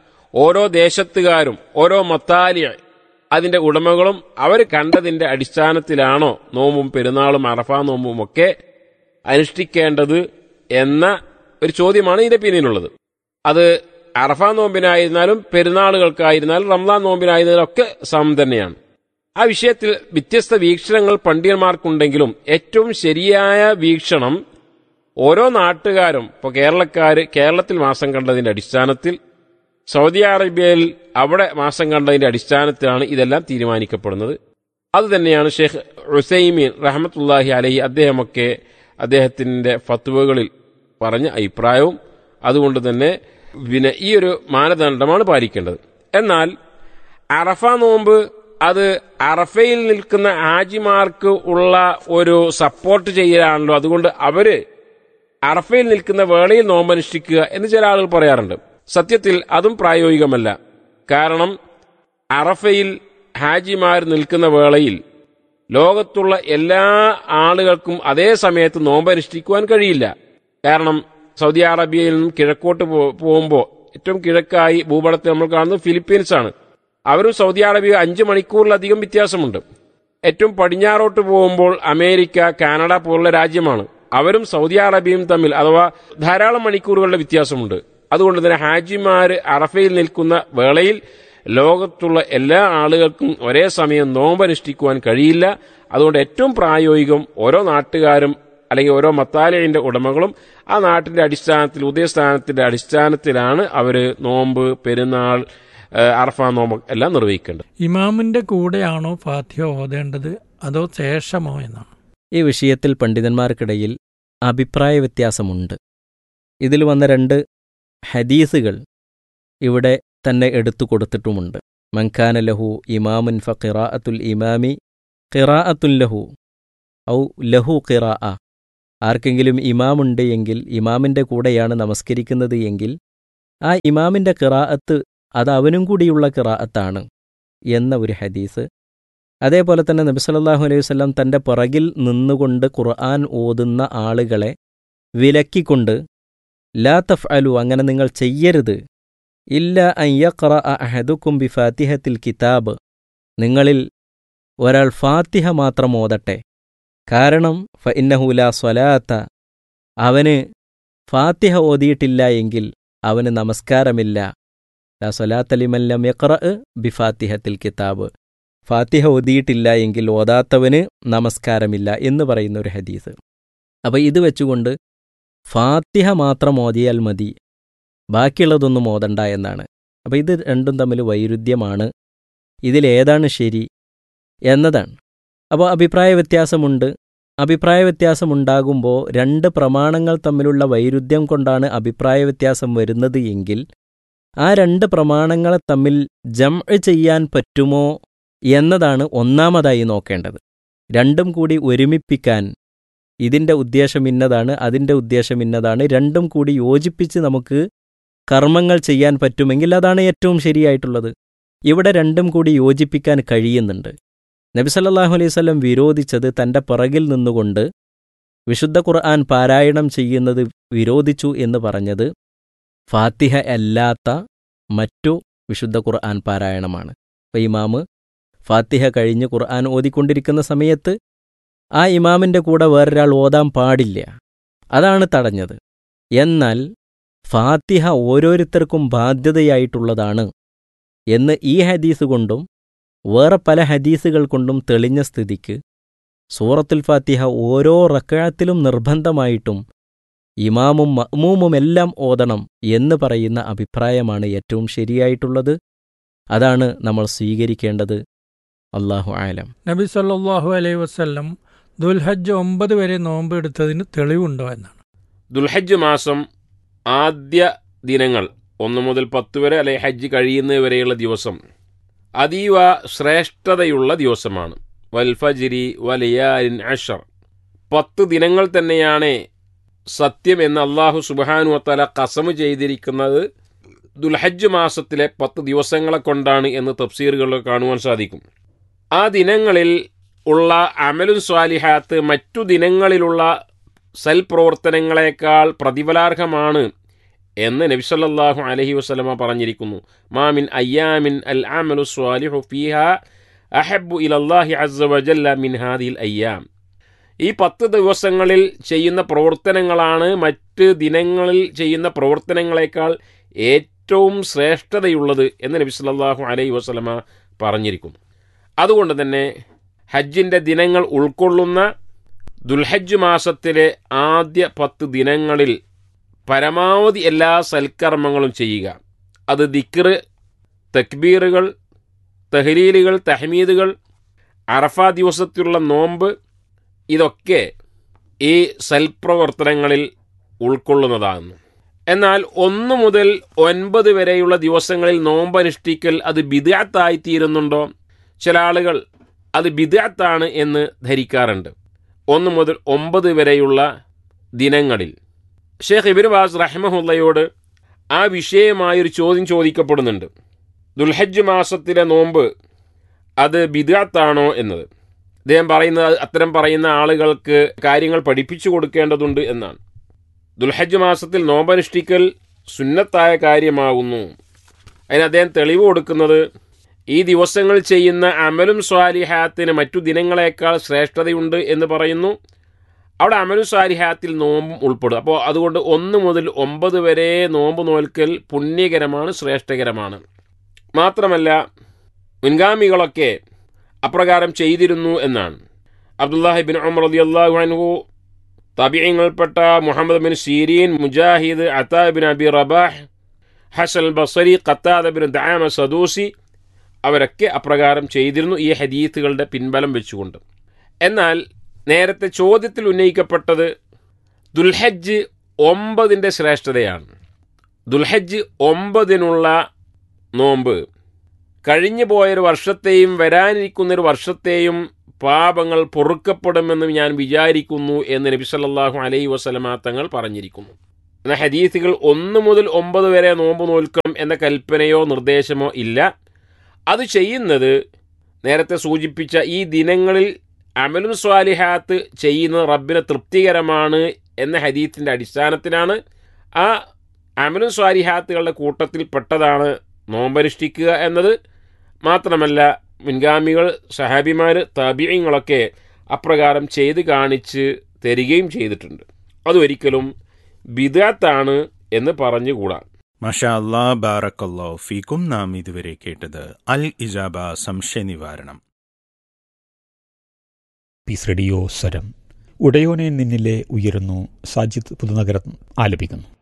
ഓരോ ദേശത്തുകാരും ഓരോ മത്താലിയ അതിന്റെ ഉടമകളും അവർ കണ്ടതിന്റെ അടിസ്ഥാനത്തിലാണോ നോമ്പും പെരുന്നാളും അറഫ നോമ്പും ഒക്കെ അനുഷ്ഠിക്കേണ്ടത് എന്ന ഒരു ചോദ്യമാണ് ഇതിന്റെ പിന്നിലുള്ളത് അത് അറഫ നോമ്പിനായിരുന്നാലും പെരുന്നാളുകൾക്കായിരുന്നാലും റംസാൻ നോമ്പിനായിരുന്നാലും ഒക്കെ സമം തന്നെയാണ് ആ വിഷയത്തിൽ വ്യത്യസ്ത വീക്ഷണങ്ങൾ പണ്ഡിതന്മാർക്കുണ്ടെങ്കിലും ഏറ്റവും ശരിയായ വീക്ഷണം ഓരോ നാട്ടുകാരും ഇപ്പോൾ കേരളക്കാർ കേരളത്തിൽ മാസം കണ്ടതിന്റെ അടിസ്ഥാനത്തിൽ സൗദി അറേബ്യയിൽ അവിടെ മാസം കണ്ടതിന്റെ അടിസ്ഥാനത്തിലാണ് ഇതെല്ലാം തീരുമാനിക്കപ്പെടുന്നത് അതുതന്നെയാണ് ഷെയ്ഖ് ഉസൈമീൻ റഹമത്തുല്ലാഹി അലഹി അദ്ദേഹമൊക്കെ അദ്ദേഹത്തിന്റെ ഫത്വകളിൽ പറഞ്ഞ അഭിപ്രായവും അതുകൊണ്ട് തന്നെ പിന്നെ ഈ ഒരു മാനദണ്ഡമാണ് പാലിക്കേണ്ടത് എന്നാൽ അറഫ നോമ്പ് അത് അറഫയിൽ നിൽക്കുന്ന ഹാജിമാർക്ക് ഉള്ള ഒരു സപ്പോർട്ട് ചെയ്യലാണല്ലോ അതുകൊണ്ട് അവര് അറഫയിൽ നിൽക്കുന്ന വേളയിൽ നോമ്പനുഷ്ഠിക്കുക എന്ന് ചില ആളുകൾ പറയാറുണ്ട് സത്യത്തിൽ അതും പ്രായോഗികമല്ല കാരണം അറഫയിൽ ഹാജിമാർ നിൽക്കുന്ന വേളയിൽ ലോകത്തുള്ള എല്ലാ ആളുകൾക്കും അതേ സമയത്ത് നോമ്പനുഷ്ഠിക്കുവാൻ കഴിയില്ല കാരണം സൗദി അറേബ്യയിൽ നിന്നും കിഴക്കോട്ട് പോകുമ്പോൾ ഏറ്റവും കിഴക്കായി ഭൂപടത്തിൽ നമ്മൾ കാണുന്നത് ഫിലിപ്പീൻസ് ആണ് അവരും സൗദി അറേബ്യ അഞ്ച് മണിക്കൂറിലധികം വ്യത്യാസമുണ്ട് ഏറ്റവും പടിഞ്ഞാറോട്ട് പോകുമ്പോൾ അമേരിക്ക കാനഡ പോലുള്ള രാജ്യമാണ് അവരും സൗദി അറേബ്യയും തമ്മിൽ അഥവാ ധാരാളം മണിക്കൂറുകളുടെ വ്യത്യാസമുണ്ട് അതുകൊണ്ട് തന്നെ ഹാജിമാര് അറഫയിൽ നിൽക്കുന്ന വേളയിൽ ലോകത്തുള്ള എല്ലാ ആളുകൾക്കും ഒരേ സമയം നോമ്പനുഷ്ഠിക്കുവാൻ കഴിയില്ല അതുകൊണ്ട് ഏറ്റവും പ്രായോഗികം ഓരോ നാട്ടുകാരും അല്ലെങ്കിൽ ഓരോ മത്താലയുടെ ഉടമകളും ആ നാട്ടിന്റെ അടിസ്ഥാനത്തിൽ ഉദയസ്ഥാനത്തിന്റെ അടിസ്ഥാനത്തിലാണ് അവര് നോമ്പ് പെരുന്നാൾ ഏഹ്, അറഫ നോമ്പ് എല്ലാം നിർവഹിക്കേണ്ടത് ഇമാമിന്റെ കൂടെയാണോ ഫാത്തിഹ ഓതേണ്ടത് അതോ ശേഷമോ എന്നാണ് ഈ വിഷയത്തിൽ പണ്ഡിതന്മാർക്കിടയിൽ അഭിപ്രായ വ്യത്യാസമുണ്ട് ഇതിൽ വന്ന രണ്ട് ഹദീസുകൾ ഇവിടെ തന്നെ എടുത്തു കൊടുത്തിട്ടുമുണ്ട് മൻഖാന ലഹു ഇമാമുൻ ഫ ഖിറാഅത്തുൽ ഇമാമി ഖിറാഅത്തുൻ ലഹു ഔ ലഹു ഖിറാ ആർക്കെങ്കിലും ഇമാമുണ്ട് എങ്കിൽ ഇമാമിൻ്റെ കൂടെയാണ് നമസ്കരിക്കുന്നത് എങ്കിൽ ആ ഇമാമിൻ്റെ ഖിറാഅത്ത് അത് അവനും കൂടിയുള്ള ഖിറാഅത്താണ് എന്ന ഒരു ഹദീസ് അതേപോലെ തന്നെ നബി സല്ലല്ലാഹു അലൈഹി വസല്ലം തൻ്റെ പുറകിൽ നിന്നുകൊണ്ട് ഖുർആൻ ഓതുന്ന ആളുകളെ വിലക്കിക്കൊണ്ട് ലാ തഫ് അലു അങ്ങനെ നിങ്ങൾ ചെയ്യരുത് ഇല്ല അയ്യഖറ അഹദുക്കും ബി ഫാത്തിഹത്തിൽ കിതാബ് നിങ്ങളിൽ ഒരാൾ ഫാത്തിഹ മാത്രം ഓതട്ടെ കാരണം ഫ ഇന്നഹുല സ്വലാത്ത അവന് ഫാത്തിഹ ഓതിയിട്ടില്ല എങ്കിൽ അവന് നമസ്കാരമില്ല ലാ സൊലാത്തലിമല്ലം യക്ര ബിഫാത്തിഹത്തിൽ കിതാബ് ഫാത്തിഹ ഓതിയിട്ടില്ല എങ്കിൽ ഓതാത്തവന് നമസ്കാരമില്ല എന്ന് പറയുന്ന ഒരു ഹദീസ് അപ്പോൾ ഇത് വെച്ചുകൊണ്ട് ഫാത്തിഹ മാത്രം ഓതിയാൽ മതി ബാക്കിയുള്ളതൊന്നും ഓതണ്ട എന്നാണ് അപ്പോൾ ഇത് രണ്ടും തമ്മിൽ വൈരുദ്ധ്യമാണ് ഇതിലേതാണ് ശരി എന്നതാണ് അപ്പോൾ അഭിപ്രായ വ്യത്യാസമുണ്ട് അഭിപ്രായ വ്യത്യാസമുണ്ടാകുമ്പോൾ രണ്ട് പ്രമാണങ്ങൾ തമ്മിലുള്ള വൈരുദ്ധ്യം കൊണ്ടാണ് അഭിപ്രായ വ്യത്യാസം വരുന്നത് എങ്കിൽ ആ രണ്ട് പ്രമാണങ്ങളെ തമ്മിൽ ജം ചെയ്യാൻ പറ്റുമോ എന്നതാണ് ഒന്നാമതായി നോക്കേണ്ടത് രണ്ടും കൂടി ഒരുമിപ്പിക്കാൻ ഇതിൻ്റെ ഉദ്ദേശം ഇന്നതാണ് അതിൻ്റെ ഉദ്ദേശം ഇന്നതാണ് രണ്ടും കൂടി യോജിപ്പിച്ച് നമുക്ക് കർമ്മങ്ങൾ ചെയ്യാൻ പറ്റുമെങ്കിൽ അതാണ് ഏറ്റവും ശരിയായിട്ടുള്ളത് ഇവിടെ രണ്ടും കൂടി യോജിപ്പിക്കാൻ കഴിയുന്നുണ്ട് നബിസല്ലാഹു അലൈഹി സ്വലം വിരോധിച്ചത് തൻ്റെ പിറകിൽ നിന്നുകൊണ്ട് വിശുദ്ധ ഖുർആൻ പാരായണം ചെയ്യുന്നത് വിരോധിച്ചു എന്ന് പറഞ്ഞത് ഫാത്തിഹ അല്ലാത്ത മറ്റു വിശുദ്ധ ഖുർആൻ പാരായണമാണ് അപ്പോൾ ഇമാമ് ഫാത്തിഹ കഴിഞ്ഞ് ഖുർആൻ ഓതിക്കൊണ്ടിരിക്കുന്ന സമയത്ത് ആ ഇമാമിൻ്റെ കൂടെ വേറൊരാൾ ഓതാൻ പാടില്ല അതാണ് തടഞ്ഞത് എന്നാൽ ഫാത്തിഹ ഓരോരുത്തർക്കും ബാധ്യതയായിട്ടുള്ളതാണ് എന്ന് ഈ ഹദീസ് കൊണ്ടും വേറെ പല ഹദീസുകൾ കൊണ്ടും തെളിഞ്ഞ സ്ഥിതിക്ക് സൂറത്തുൽ ഫാത്തിഹ ഓരോ റക്കഴത്തിലും നിർബന്ധമായിട്ടും ഇമാമും മഅ്മൂമുമെല്ലാം ഓതണം എന്ന് പറയുന്ന അഭിപ്രായമാണ് ഏറ്റവും ശരിയായിട്ടുള്ളത് അതാണ് നമ്മൾ സ്വീകരിക്കേണ്ടത് അള്ളാഹു ആലം നബി സല്ലാഹു അലൈഹി വസ്ല്ലം ദുൽഹജ്ജ് ഒമ്പത് വരെ നോമ്പ് എടുത്തതിന് തെളിവുണ്ടോ എന്നാണ് ദുൽഹജ്ജ് മാസം ആദ്യ ദിനങ്ങൾ ഒന്ന് മുതൽ പത്ത് വരെ അല്ലെ ഹജ്ജ് കഴിയുന്നത് വരെയുള്ള ദിവസം അതീവ ശ്രേഷ്ഠതയുള്ള ദിവസമാണ് വൽഫജിരി വലിയാരിൻ അഷർ പത്ത് ദിനങ്ങൾ തന്നെയാണ് സത്യം എന്ന് അള്ളാഹു സുബാനു വത്തല കസമ് ചെയ്തിരിക്കുന്നത് ദുൽഹജ്ജ് മാസത്തിലെ പത്ത് ദിവസങ്ങളെ കൊണ്ടാണ് എന്ന് തഫ്സീറുകളിൽ കാണുവാൻ സാധിക്കും ആ ദിനങ്ങളിൽ ഉള്ള അമലുൻ സ്വാലിഹാത്ത് മറ്റു ദിനങ്ങളിലുള്ള സൽപ്രവർത്തനങ്ങളെക്കാൾ പ്രതിഫലാർഹമാണ് എന്ന് നബിസല്ലാഹു അലഹി വസ്ലമ പറഞ്ഞിരിക്കുന്നു മാമിൻ അയ്യാമിൻ അൽ അമലു സ്വാലിഹു ഫീഹ അഹബു ഇലല്ലാഹി അസ്സ വജല്ല മിൻ ഹാദിൽ അയ്യാം ഈ പത്ത് ദിവസങ്ങളിൽ ചെയ്യുന്ന പ്രവർത്തനങ്ങളാണ് മറ്റ് ദിനങ്ങളിൽ ചെയ്യുന്ന പ്രവർത്തനങ്ങളെക്കാൾ ഏറ്റവും ശ്രേഷ്ഠതയുള്ളത് എന്ന് നബി സല്ലല്ലാഹു അലൈഹി വസല്ലമ പറഞ്ഞിരിക്കുന്നു അതുകൊണ്ട് തന്നെ ഹജ്ജിൻ്റെ ദിനങ്ങൾ ഉൾക്കൊള്ളുന്ന ദുൽഹജ്ജ് മാസത്തിലെ ആദ്യ പത്ത് ദിനങ്ങളിൽ പരമാവധി എല്ലാ സൽക്കർമ്മങ്ങളും ചെയ്യുക അത് ദിക്റ് തക്ബീറുകൾ തഹ്ലീലുകൾ തഹ്മീദുകൾ അറഫ ദിവസത്തിലുള്ള നോമ്പ് ഇതൊക്കെ ഈ സൽപ്രവർത്തനങ്ങളിൽ ഉൾക്കൊള്ളുന്നതാകുന്നു എന്നാൽ ഒന്ന് മുതൽ ഒൻപത് വരെയുള്ള ദിവസങ്ങളിൽ നോമ്പനുഷ്ഠിക്കൽ അത് ബിദാത്തായിത്തീരുന്നുണ്ടോ ചില ആളുകൾ അത് ബിദാത്താണ് എന്ന് ധരിക്കാറുണ്ട് ഒന്ന് മുതൽ ഒമ്പത് വരെയുള്ള ദിനങ്ങളിൽ ഷേഖ് ഇബിൻ വാസ് റഹ്മഹുല്ലയോട് ആ വിഷയമായൊരു ചോദ്യം ചോദിക്കപ്പെടുന്നുണ്ട് ദുൽഹജ്ജ് മാസത്തിലെ നോമ്പ് അത് ബിദാത്താണോ എന്നത് അദ്ദേഹം പറയുന്നത് അത്തരം പറയുന്ന ആളുകൾക്ക് കാര്യങ്ങൾ പഠിപ്പിച്ചു കൊടുക്കേണ്ടതുണ്ട് എന്നാണ് ദുൽഹജ്ജ് മാസത്തിൽ നോമ്പനുഷ്ഠിക്കൽ സുന്നത്തായ കാര്യമാകുന്നു അതിന് അദ്ദേഹം തെളിവ് കൊടുക്കുന്നത് ഈ ദിവസങ്ങൾ ചെയ്യുന്ന അമലും സ്വാലിഹാത്തിന് മറ്റു ദിനങ്ങളെക്കാൾ ശ്രേഷ്ഠതയുണ്ട് എന്ന് പറയുന്നു അവിടെ അമലു സ്വാലിഹാത്തിൽ നോമ്പും ഉൾപ്പെടും അപ്പോൾ അതുകൊണ്ട് ഒന്ന് മുതൽ ഒമ്പത് വരെ നോമ്പ് നോൽക്കൽ പുണ്യകരമാണ് ശ്രേഷ്ഠകരമാണ് മാത്രമല്ല മുൻഗാമികളൊക്കെ അപ്രകാരം ചെയ്തിരുന്നു എന്നാണ് അബ്ദുല്ലാഹിബിൻ ഉമർ അലി അള്ളാഹു അൻഹു തബിയങ്ങൾപ്പെട്ട Muhammad bin Sirin Mujahid Ata bin Abi Rabah Hasan Basri Qatada bin Dama Sadusi അവരൊക്കെ അപ്രകാരം ചെയ്തിരുന്നു ഈ ഹദീത്തുകളുടെ പിൻബലം വെച്ചുകൊണ്ട് എന്നാൽ നേരത്തെ ചോദ്യത്തിൽ ഉന്നയിക്കപ്പെട്ടത് ദുൽഹജ്ജ് ഒമ്പതിൻ്റെ ശ്രേഷ്ഠതയാണ് ദുൽഹജ്ജ് ഒമ്പതിനുള്ള നോമ്പ് കഴിഞ്ഞു പോയൊരു വർഷത്തെയും വരാനിരിക്കുന്നൊരു വർഷത്തെയും പാപങ്ങൾ പൊറുക്കപ്പെടുമെന്ന് ഞാൻ വിചാരിക്കുന്നു എന്ന് നബി സല്ലല്ലാഹു അലൈഹി വസല്ലമ തങ്ങൾ പറഞ്ഞിരിക്കുന്നു എന്ന ഹദീസുകൾ ഒന്ന് മുതൽ ഒമ്പത് വരെ നോമ്പ് നോൽക്കണം എന്ന കൽപ്പനയോ നിർദ്ദേശമോ ഇല്ല അത് ചെയ്യുന്നത് നേരത്തെ സൂചിപ്പിച്ച ഈ ദിനങ്ങളിൽ അമലും സ്വാലിഹാത്ത് ചെയ്യുന്നത് റബ്ബിന് തൃപ്തികരമാണ് എന്ന ഹദീത്തിൻ്റെ അടിസ്ഥാനത്തിലാണ് ആ അമലും സ്വാലിഹാത്തുകളുടെ കൂട്ടത്തിൽ പെട്ടതാണ് നോമ്പനുഷ്ഠിക്കുക എന്നത് മാത്രമല്ല മുൻഗാമികൾ സഹാബിമാർ താബിയങ്ങളൊക്കെ അപ്രകാരം ചെയ്ത് കാണിച്ച് തരികയും ചെയ്തിട്ടുണ്ട് അതൊരിക്കലും ബിദാത്താണ് എന്ന് പറഞ്ഞുകൂടാ മഷാ അല്ലാ ബാറക്കല്ലോ ഫീക്കും നാം ഇതുവരെ കേട്ടത് അൽ ഇജാബ സംശയ നിവാരണം പീസ് റേഡിയോ സ്വരം ഉടയോനെ നിന്നിലെ ഉയരുന്നു സാജിദ് പുതുനഗരം ആലപിക്കുന്നു